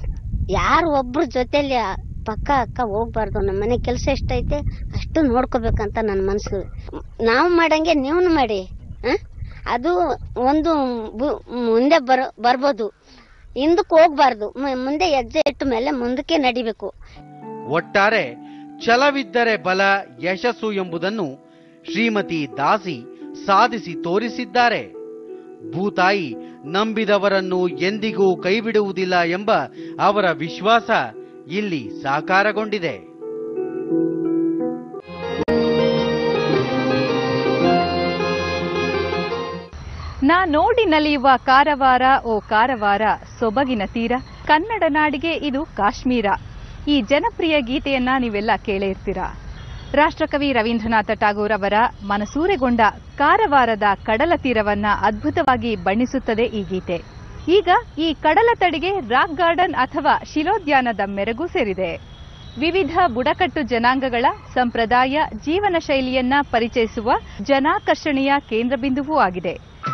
S7: ಯಾರು ಒಬ್ರ ಜೊತೆಲಿ ಪಕ್ಕ ಅಕ್ಕ ಹೋಗ್ಬಾರ್ದು ನಮ್ಮ ಮನೆ ಕೆಲಸ ಎಷ್ಟೈತೆ ಅಷ್ಟು ನೋಡ್ಕೋಬೇಕಂತ ನನ್ನ ಮನಸ್ಸು ನಾವು ಮಾಡಂಗೆ ನೀವು ಮಾಡಿ ಆ? ಅದು ಒಂದು ಬು- ಮುಂದೆ ಬರ ಬರ್ಬೋದು ಹಿಂದಕ್ಕೆ ಹೋಗ್ಬಾರ್ದು ಮು- ಮುಂದೆ ಹೆಜ್ಜೆ ಇಟ್ಟ ಮೇಲೆ ಮುಂದಕ್ಕೆ ನಡಿಬೇಕು
S6: ಒಟ್ಟಾರೆ ಛಲವಿದ್ದರೆ ಬಲ ಯಶಸ್ಸು ಎಂಬುದನ್ನು ಶ್ರೀಮತಿ ದಾಸಿ ಸಾಧಿಸಿ ತೋರಿಸಿದ್ದಾರೆ ಭೂತಾಯಿ ನಂಬಿದವರನ್ನು ಎಂದಿಗೂ ಕೈಬಿಡುವುದಿಲ್ಲ ಎಂಬ ಅವರ ವಿಶ್ವಾಸ ಇಲ್ಲಿ ಸಾಕಾರಗೊಂಡಿದೆ
S1: ನಾ ನೋಡಿ ನಲಿಯುವ ಕಾರವಾರ ಓ ಕಾರವಾರ ಸೊಬಗಿನ ತೀರ ಕನ್ನಡ ನಾಡಿಗೆ ಇದು ಕಾಶ್ಮೀರ ಈ ಜನಪ್ರಿಯ ಗೀತೆಯನ್ನ ನೀವೆಲ್ಲ ಕೇಳೇ ಇರ್ತೀರಾ ರಾಷ್ಟ್ರಕವಿ ರವೀಂದ್ರನಾಥ ಟಾಗೋರ್ ಅವರ ಮನಸೂರೆಗೊಂಡ ಕಾರವಾರದ ಕಡಲ ತೀರವನ್ನ ಅದ್ಭುತವಾಗಿ ಬಣ್ಣಿಸುತ್ತದೆ ಈ ಗೀತೆ ಈಗ ಈ ಕಡಲ ತಡಿಗೆ ರಾಕ್ ಗಾರ್ಡನ್ ಅಥವಾ ಶಿಲೋದ್ಯಾನದ ಮೆರುಗು ಸೇರಿದೆ ವಿವಿಧ ಬುಡಕಟ್ಟು ಜನಾಂಗಗಳ ಸಂಪ್ರದಾಯ ಜೀವನ ಶೈಲಿಯನ್ನ ಪರಿಚಯಿಸುವ ಜನಾಕರ್ಷಣೆಯ ಕೇಂದ್ರ ಬಿಂದುವೂ ಆಗಿದೆ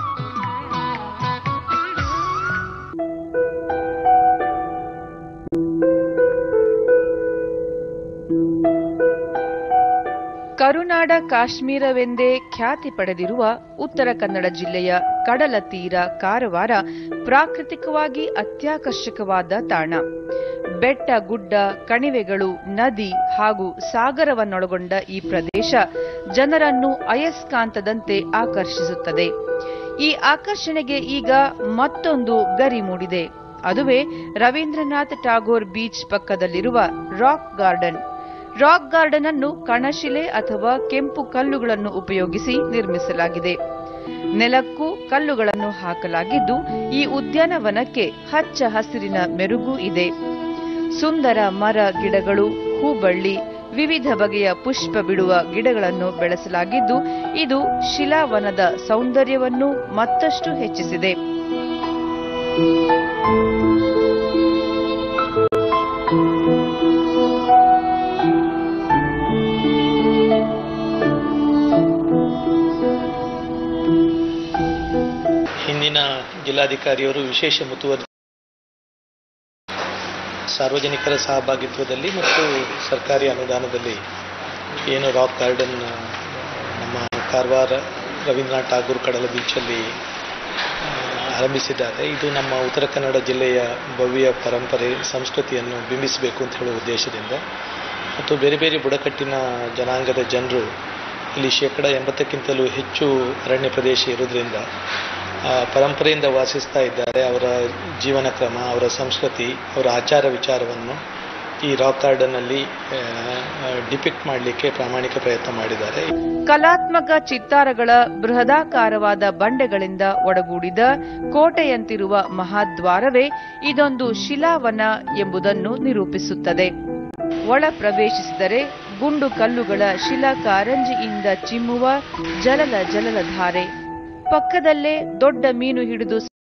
S9: ಕರುನಾಡ ಕಾಶ್ಮೀರವೆಂದೇ ಖ್ಯಾತಿ ಪಡೆದಿರುವ ಉತ್ತರ ಕನ್ನಡ ಜಿಲ್ಲೆಯ ಕಡಲ ತೀರ ಕಾರವಾರ ಪ್ರಾಕೃತಿಕವಾಗಿ ಅತ್ಯಾಕರ್ಷಕವಾದ ತಾಣ ಬೆಟ್ಟ ಗುಡ್ಡ ಕಣಿವೆಗಳು ನದಿ ಹಾಗೂ ಸಾಗರವನ್ನೊಳಗೊಂಡ ಈ ಪ್ರದೇಶ ಜನರನ್ನು ಅಯಸ್ಕಾಂತದಂತೆ ಆಕರ್ಷಿಸುತ್ತದೆ ಈ ಆಕರ್ಷಣೆಗೆ ಈಗ ಮತ್ತೊಂದು ಗರಿ ಮೂಡಿದೆ ಅದುವೇ ರವೀಂದ್ರನಾಥ್ ಟಾಗೋರ್ ಬೀಚ್ ಪಕ್ಕದಲ್ಲಿರುವ ರಾಕ್ ಗಾರ್ಡನ್ ರಾಕ್ ಗಾರ್ಡನ್ ಅನ್ನು ಕಣಶಿಲೆ ಅಥವಾ ಕೆಂಪು ಕಲ್ಲುಗಳನ್ನು ಉಪಯೋಗಿಸಿ ನಿರ್ಮಿಸಲಾಗಿದೆ ನೆಲಕ್ಕೂ ಕಲ್ಲುಗಳನ್ನು ಹಾಕಲಾಗಿದ್ದು ಈ ಉದ್ಯಾನವನಕ್ಕೆ ಹಚ್ಚ ಹಸಿರಿನ ಮೆರುಗು ಇದೆ ಸುಂದರ ಮರ ಗಿಡಗಳು ಹೂಬಳ್ಳಿ ವಿವಿಧ ಬಗೆಯ ಪುಷ್ಪ ಬಿಡುವ ಗಿಡಗಳನ್ನು ಬೆಳೆಸಲಾಗಿದ್ದು ಇದು ಶಿಲಾವನದ ಸೌಂದರ್ಯವನ್ನು ಮತ್ತಷ್ಟು ಹೆಚ್ಚಿಸಿದೆ
S10: ಹಿಂದಿನ ಜಿಲ್ಲಾಧಿಕಾರಿಯವರು ವಿಶೇಷ ಮುತುವರ್ಜಿ ಸಾರ್ವಜನಿಕರ ಸಹಭಾಗಿತ್ವದಲ್ಲಿ ಮತ್ತು ಸರ್ಕಾರಿ ಅನುದಾನದಲ್ಲಿ ಏನು ರಾಕ್ ಗಾರ್ಡನ್ ಆ, ನಮ್ಮ ಕಾರವಾರ ರವೀಂದ್ರನಾಥ್ ಟಾಗೂರ್ ಕಡಲ ಬೀಚಲ್ಲಿ ಆ, ಆರಂಭಿಸಿದ್ದಾರೆ ಇದು ನಮ್ಮ ಉತ್ತರ ಕನ್ನಡ ಜಿಲ್ಲೆಯ ಭವ್ಯ ಪರಂಪರೆ ಸಂಸ್ಕೃತಿಯನ್ನು ಬಿಂಬಿಸಬೇಕು ಅಂತ ಹೇಳುವ ಉದ್ದೇಶದಿಂದ ಮತ್ತು ಬೇರೆ ಬೇರೆ ಬುಡಕಟ್ಟಿನ ಜನಾಂಗದ ಜನರು ಇಲ್ಲಿ ಶೇಕಡ ಎಂಬತ್ತಕ್ಕಿಂತಲೂ ಹೆಚ್ಚು ಅರಣ್ಯ ಪ್ರದೇಶ ಇರೋದ್ರಿಂದ ಆ, ಪರಂಪರೆಯಿಂದ ವಾಸಿಸ್ತಾ ಇದ್ದಾರೆ ಅವರ ಜೀವನ ಕ್ರಮ ಅವರ ಸಂಸ್ಕೃತಿ ಅವರ ಆಚಾರ ವಿಚಾರವನ್ನು ಈ ರಾಕ್ ಗಾರ್ಡನ್ನಲ್ಲಿ ಡಿಪಿಕ್ಟ್ ಮಾಡಲಿಕ್ಕೆ ಪ್ರಾಮಾಣಿಕ ಪ್ರಯತ್ನ ಮಾಡಿದ್ದಾರೆ
S9: ಕಲಾತ್ಮಕ ಚಿತ್ತಾರಗಳ ಬೃಹದಾಕಾರವಾದ ಬಂಡೆಗಳಿಂದ ಒಡಗೂಡಿದ ಕೋಟೆಯಂತಿರುವ ಮಹಾದ್ವಾರವೇ ಇದೊಂದು ಶಿಲಾವನ ಎಂಬುದನ್ನು ನಿರೂಪಿಸುತ್ತದೆ ಒಳ ಪ್ರವೇಶಿಸಿದರೆ ಗುಂಡು ಕಲ್ಲುಗಳ ಶಿಲಾ ಕಾರಂಜಿಯಿಂದ ಚಿಮ್ಮುವ ಜಲಲ ಜಲಲ ಧಾರೆ ಪಕ್ಕದಲ್ಲೇ ದೊಡ್ಡ ಮೀನು ಹಿಡಿದು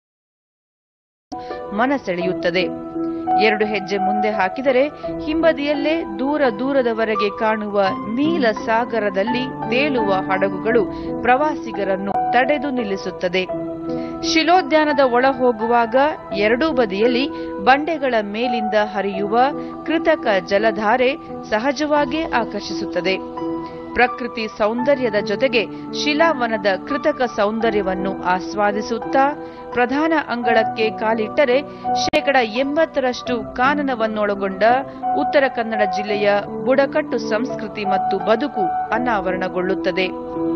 S9: ಮನಸೆಳೆಯುತ್ತದೆ ಎರಡು ಹೆಜ್ಜೆ ಮುಂದೆ ಹಾಕಿದರೆ ಹಿಂಬದಿಯಲ್ಲೇ ದೂರ ದೂರದವರೆಗೆ ಕಾಣುವ ನೀಲ ಸಾಗರದಲ್ಲಿ ತೇಲುವ ಹಡಗುಗಳು ಪ್ರವಾಸಿಗರನ್ನು ತಡೆದು ನಿಲ್ಲಿಸುತ್ತದೆ ಶಿಲೋದ್ಯಾನದ ಒಳ ಹೋಗುವಾಗ ಎರಡೂ ಬದಿಯಲ್ಲಿ ಬಂಡೆಗಳ ಮೇಲಿಂದ ಹರಿಯುವ ಕೃತಕ ಜಲಧಾರೆ ಸಹಜವಾಗೇ ಆಕರ್ಷಿಸುತ್ತದೆ ಪ್ರಕೃತಿ ಸೌಂದರ್ಯದ ಜೊತೆಗೆ ಶಿಲಾವನದ ಕೃತಕ ಸೌಂದರ್ಯವನ್ನು ಆಸ್ವಾದಿಸುತ್ತಾ ಪ್ರಧಾನ ಅಂಗಳಕ್ಕೆ ಕಾಲಿಟ್ಟರೆ ಶೇಕಡ ಎಂಬತ್ತರಷ್ಟು ಕಾನನವನ್ನೊಳಗೊಂಡ ಉತ್ತರ ಕನ್ನಡ ಜಿಲ್ಲೆಯ ಬುಡಕಟ್ಟು ಸಂಸ್ಕೃತಿ ಮತ್ತು ಬದುಕು ಅನಾವರಣಗೊಳ್ಳುತ್ತದೆ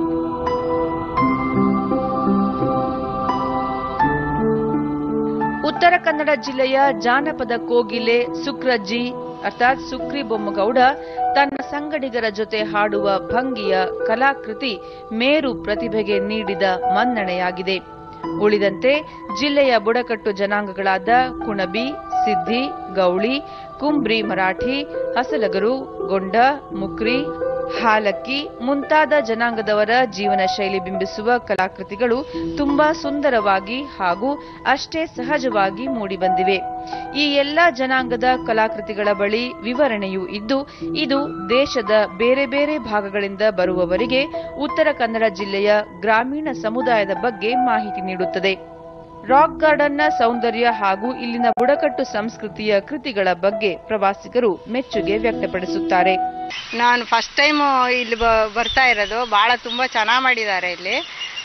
S9: ಉತ್ತರ ಕನ್ನಡ ಜಿಲ್ಲೆಯ ಜಾನಪದ ಕೋಗಿಲೆ ಸುಕ್ರಜ್ಜಿ ಅರ್ಥಾತ್ ಸುಕ್ರಿ ಬೊಮ್ಮಗೌಡ ತನ್ನ ಸಂಗಡಿಗರ ಜೊತೆ ಹಾಡುವ ಭಂಗಿಯ ಕಲಾಕೃತಿ ಮೇರು ಪ್ರತಿಭೆಗೆ ನೀಡಿದ ಮನ್ನಣೆಯಾಗಿದೆ ಉಳಿದಂತೆ ಜಿಲ್ಲೆಯ ಬುಡಕಟ್ಟು ಜನಾಂಗಗಳಾದ ಕುಣಬಿ ಸಿದ್ದಿ ಗೌಳಿ ಕುಂಬ್ರಿ ಮರಾಠಿ ಹಸಲಗರು ಗೊಂಡ ಮುಕ್ರಿ ಹಾಲಕ್ಕಿ ಮುಂತಾದ ಜನಾಂಗದವರ ಜೀವನ ಶೈಲಿ ಬಿಂಬಿಸುವ ಕಲಾಕೃತಿಗಳು ತುಂಬಾ ಸುಂದರವಾಗಿ ಹಾಗೂ ಅಷ್ಟೇ ಸಹಜವಾಗಿ ಮೂಡಿಬಂದಿವೆ ಈ ಎಲ್ಲಾ ಜನಾಂಗದ ಕಲಾಕೃತಿಗಳ ಬಳಿ ವಿವರಣೆಯೂ ಇದ್ದು ಇದು ದೇಶದ ಬೇರೆ ಬೇರೆ ಭಾಗಗಳಿಂದ ಬರುವವರಿಗೆ ಉತ್ತರ ಕನ್ನಡ ಜಿಲ್ಲೆಯ ಗ್ರಾಮೀಣ ಸಮುದಾಯದ ಬಗ್ಗೆ ಮಾಹಿತಿ ನೀಡುತ್ತದೆ ರಾಕ್ ಗಾರ್ಡನ್ನ ಸೌಂದರ್ಯ ಹಾಗೂ ಇಲ್ಲಿನ ಬುಡಕಟ್ಟು ಸಂಸ್ಕೃತಿಯ ಕೃತಿಗಳ ಬಗ್ಗೆ ಪ್ರವಾಸಿಗರು ಮೆಚ್ಚುಗೆ ವ್ಯಕ್ತಪಡಿಸುತ್ತಾರೆ
S11: ನಾನು ಫಸ್ಟ್ ಟೈಮ್ ಇಲ್ಲಿ ಬ- ಬರ್ತಾ ಇರೋದು ಭಾಳ ತುಂಬ ಚೆನ್ನಾಗಿ ಮಾಡಿದ್ದಾರೆ ಇಲ್ಲಿ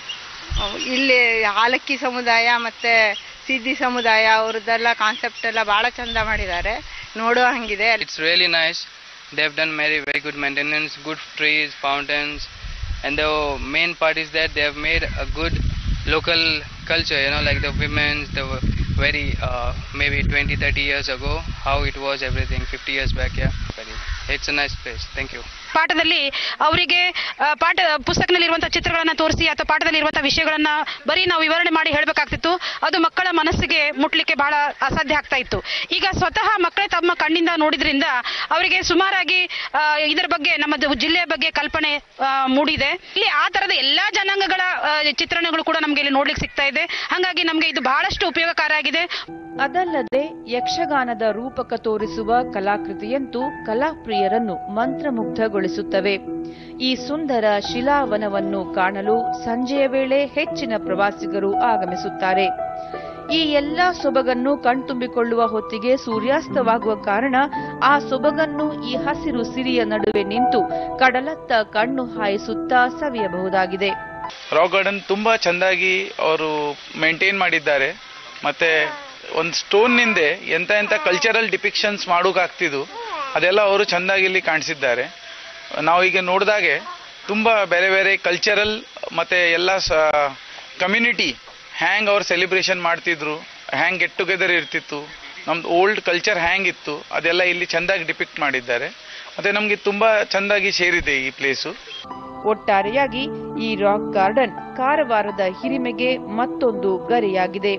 S11: ಇಲ್ಲಿ ಹಾಲಕ್ಕಿ ಸಮುದಾಯ ಮತ್ತೆ ಸಿದ್ದಿ ಸಮುದಾಯ ಅವ್ರದ್ದೆಲ್ಲ ಕಾನ್ಸೆಪ್ಟ್ ಎಲ್ಲ ಬಹಳ ಚಂದ ಮಾಡಿದ್ದಾರೆ ನೋಡೋ ಹಂಗಿದೆ
S12: It's really nice. They've done very very good maintenance, good trees, fountains, and the main part is that they have made a good local culture. You know, like the women's, the very uh, maybe 20, 30 years ago, how it was everything. 50 years back, yeah. Very, it's a nice place. Thank you.
S13: ಪಾಠದಲ್ಲಿ ಅವರಿಗೆ ಆ, ಪಾಠ ಪುಸ್ತಕದಲ್ಲಿ ಇರುವಂತಹ ಚಿತ್ರಗಳನ್ನ ತೋರಿಸಿ ಅಥವಾ ಪಾಠದಲ್ಲಿ ಇರುವಂತಹ ವಿಷಯಗಳನ್ನ ಬರೀ ನಾವು ವಿವರಣೆ ಮಾಡಿ ಹೇಳಬೇಕಾಗ್ತಿತ್ತು ಅದು ಮಕ್ಕಳ ಮನಸ್ಸಿಗೆ ಮುಟ್ಲಿಕ್ಕೆ ಬಹಳ ಅಸಾಧ್ಯ ಆಗ್ತಾ ಇತ್ತು ಈಗ ಸ್ವತಃ ಮಕ್ಕಳೇ ತಮ್ಮ ಕಣ್ಣಿಂದ ನೋಡಿದ್ರಿಂದ ಅವರಿಗೆ ಸುಮಾರಾಗಿ ಆ, ಇದರ ಬಗ್ಗೆ ನಮ್ಮ ದ- ಜಿಲ್ಲೆಯ ಬಗ್ಗೆ ಕಲ್ಪನೆ ಆ, ಮೂಡಿದೆ ಇಲ್ಲಿ ಆ ತರದ ಎಲ್ಲಾ ಜನಾಂಗಗಳ ಆ, ಚಿತ್ರಣಗಳು ಕೂಡ ನಮ್ಗೆ ಇಲ್ಲಿ ನೋಡ್ಲಿಕ್ಕೆ ಸಿಗ್ತಾ ಇದೆ ಹಾಗಾಗಿ ನಮ್ಗೆ ಇದು ಬಹಳಷ್ಟು ಉಪಯೋಗಕಾರ ಆಗಿದೆ
S9: ಅದಲ್ಲದೆ ಯಕ್ಷಗಾನದ ರೂಪಕ ತೋರಿಸುವ ಕಲಾಕೃತಿಯಂತೂ ಕಲಾಪ್ರಿಯರನ್ನು ಮಂತ್ರಮುಗ್ಧಗೊಳಿಸುತ್ತವೆ ಈ ಸುಂದರ ಶಿಲಾವನವನ್ನು ಕಾಣಲು ಸಂಜೆಯ ವೇಳೆ ಹೆಚ್ಚಿನ ಪ್ರವಾಸಿಗರು ಆಗಮಿಸುತ್ತಾರೆ ಈ ಎಲ್ಲಾ ಸೊಬಗನ್ನು ಕಣ್ತುಂಬಿಕೊಳ್ಳುವ ಹೊತ್ತಿಗೆ ಸೂರ್ಯಾಸ್ತವಾಗುವ ಕಾರಣ ಆ ಸೊಬಗನ್ನು ಈ ಹಸಿರು ಸಿರಿಯ ನಡುವೆ ನಿಂತು ಕಡಲತ್ತ ಕಣ್ಣು ಹಾಯಿಸುತ್ತಾ ಸವಿಯಬಹುದಾಗಿದೆ
S14: ರಾಕ್ ಗಾರ್ಡನ್ ತುಂಬಾ ಚೆಂದಾಗಿ ಅವರು ಮೇಂಟೈನ್ ಮಾಡಿದ್ದಾರೆ ಮತ್ತೆ ಒಂದು ಸ್ಟೋನ್ ನಿಂದೆ ಎಂತ ಎಂತ ಕಲ್ಚರಲ್ ಡಿಪಿಕ್ಷನ್ಸ್ ಮಾಡೋಕಾಗ್ತಿದ್ದು ಅದೆಲ್ಲ ಅವರು ಚೆಂದಾಗಿ ಇಲ್ಲಿ ಕಾಣಿಸಿದ್ದಾರೆ ನಾವು ಈಗ ನೋಡಿದಾಗೆ ತುಂಬಾ ಬೇರೆ ಬೇರೆ ಕಲ್ಚರಲ್ ಮತ್ತೆ ಎಲ್ಲ ಕಮ್ಯುನಿಟಿ ಹ್ಯಾಂಗ್ ಅವ್ರು ಸೆಲಿಬ್ರೇಷನ್ ಮಾಡ್ತಿದ್ರು ಹ್ಯಾಂಗ್ ಗೆಟ್ ಟುಗೆದರ್ ಇರ್ತಿತ್ತು ನಮ್ದು ಓಲ್ಡ್ ಕಲ್ಚರ್ ಹ್ಯಾಂಗ್ ಇತ್ತು ಅದೆಲ್ಲ ಇಲ್ಲಿ ಚೆಂದಾಗಿ ಡಿಪಿಕ್ಟ್ ಮಾಡಿದ್ದಾರೆ ಮತ್ತೆ ನಮ್ಗೆ ತುಂಬಾ ಚೆಂದಾಗಿ ಸೇರಿದೆ ಈ ಪ್ಲೇಸು
S9: ಒಟ್ಟಾರೆಯಾಗಿ ಈ ರಾಕ್ ಗಾರ್ಡನ್ ಕಾರವಾರದ ಹಿರಿಮೆಗೆ ಮತ್ತೊಂದು ಗರಿಯಾಗಿದೆ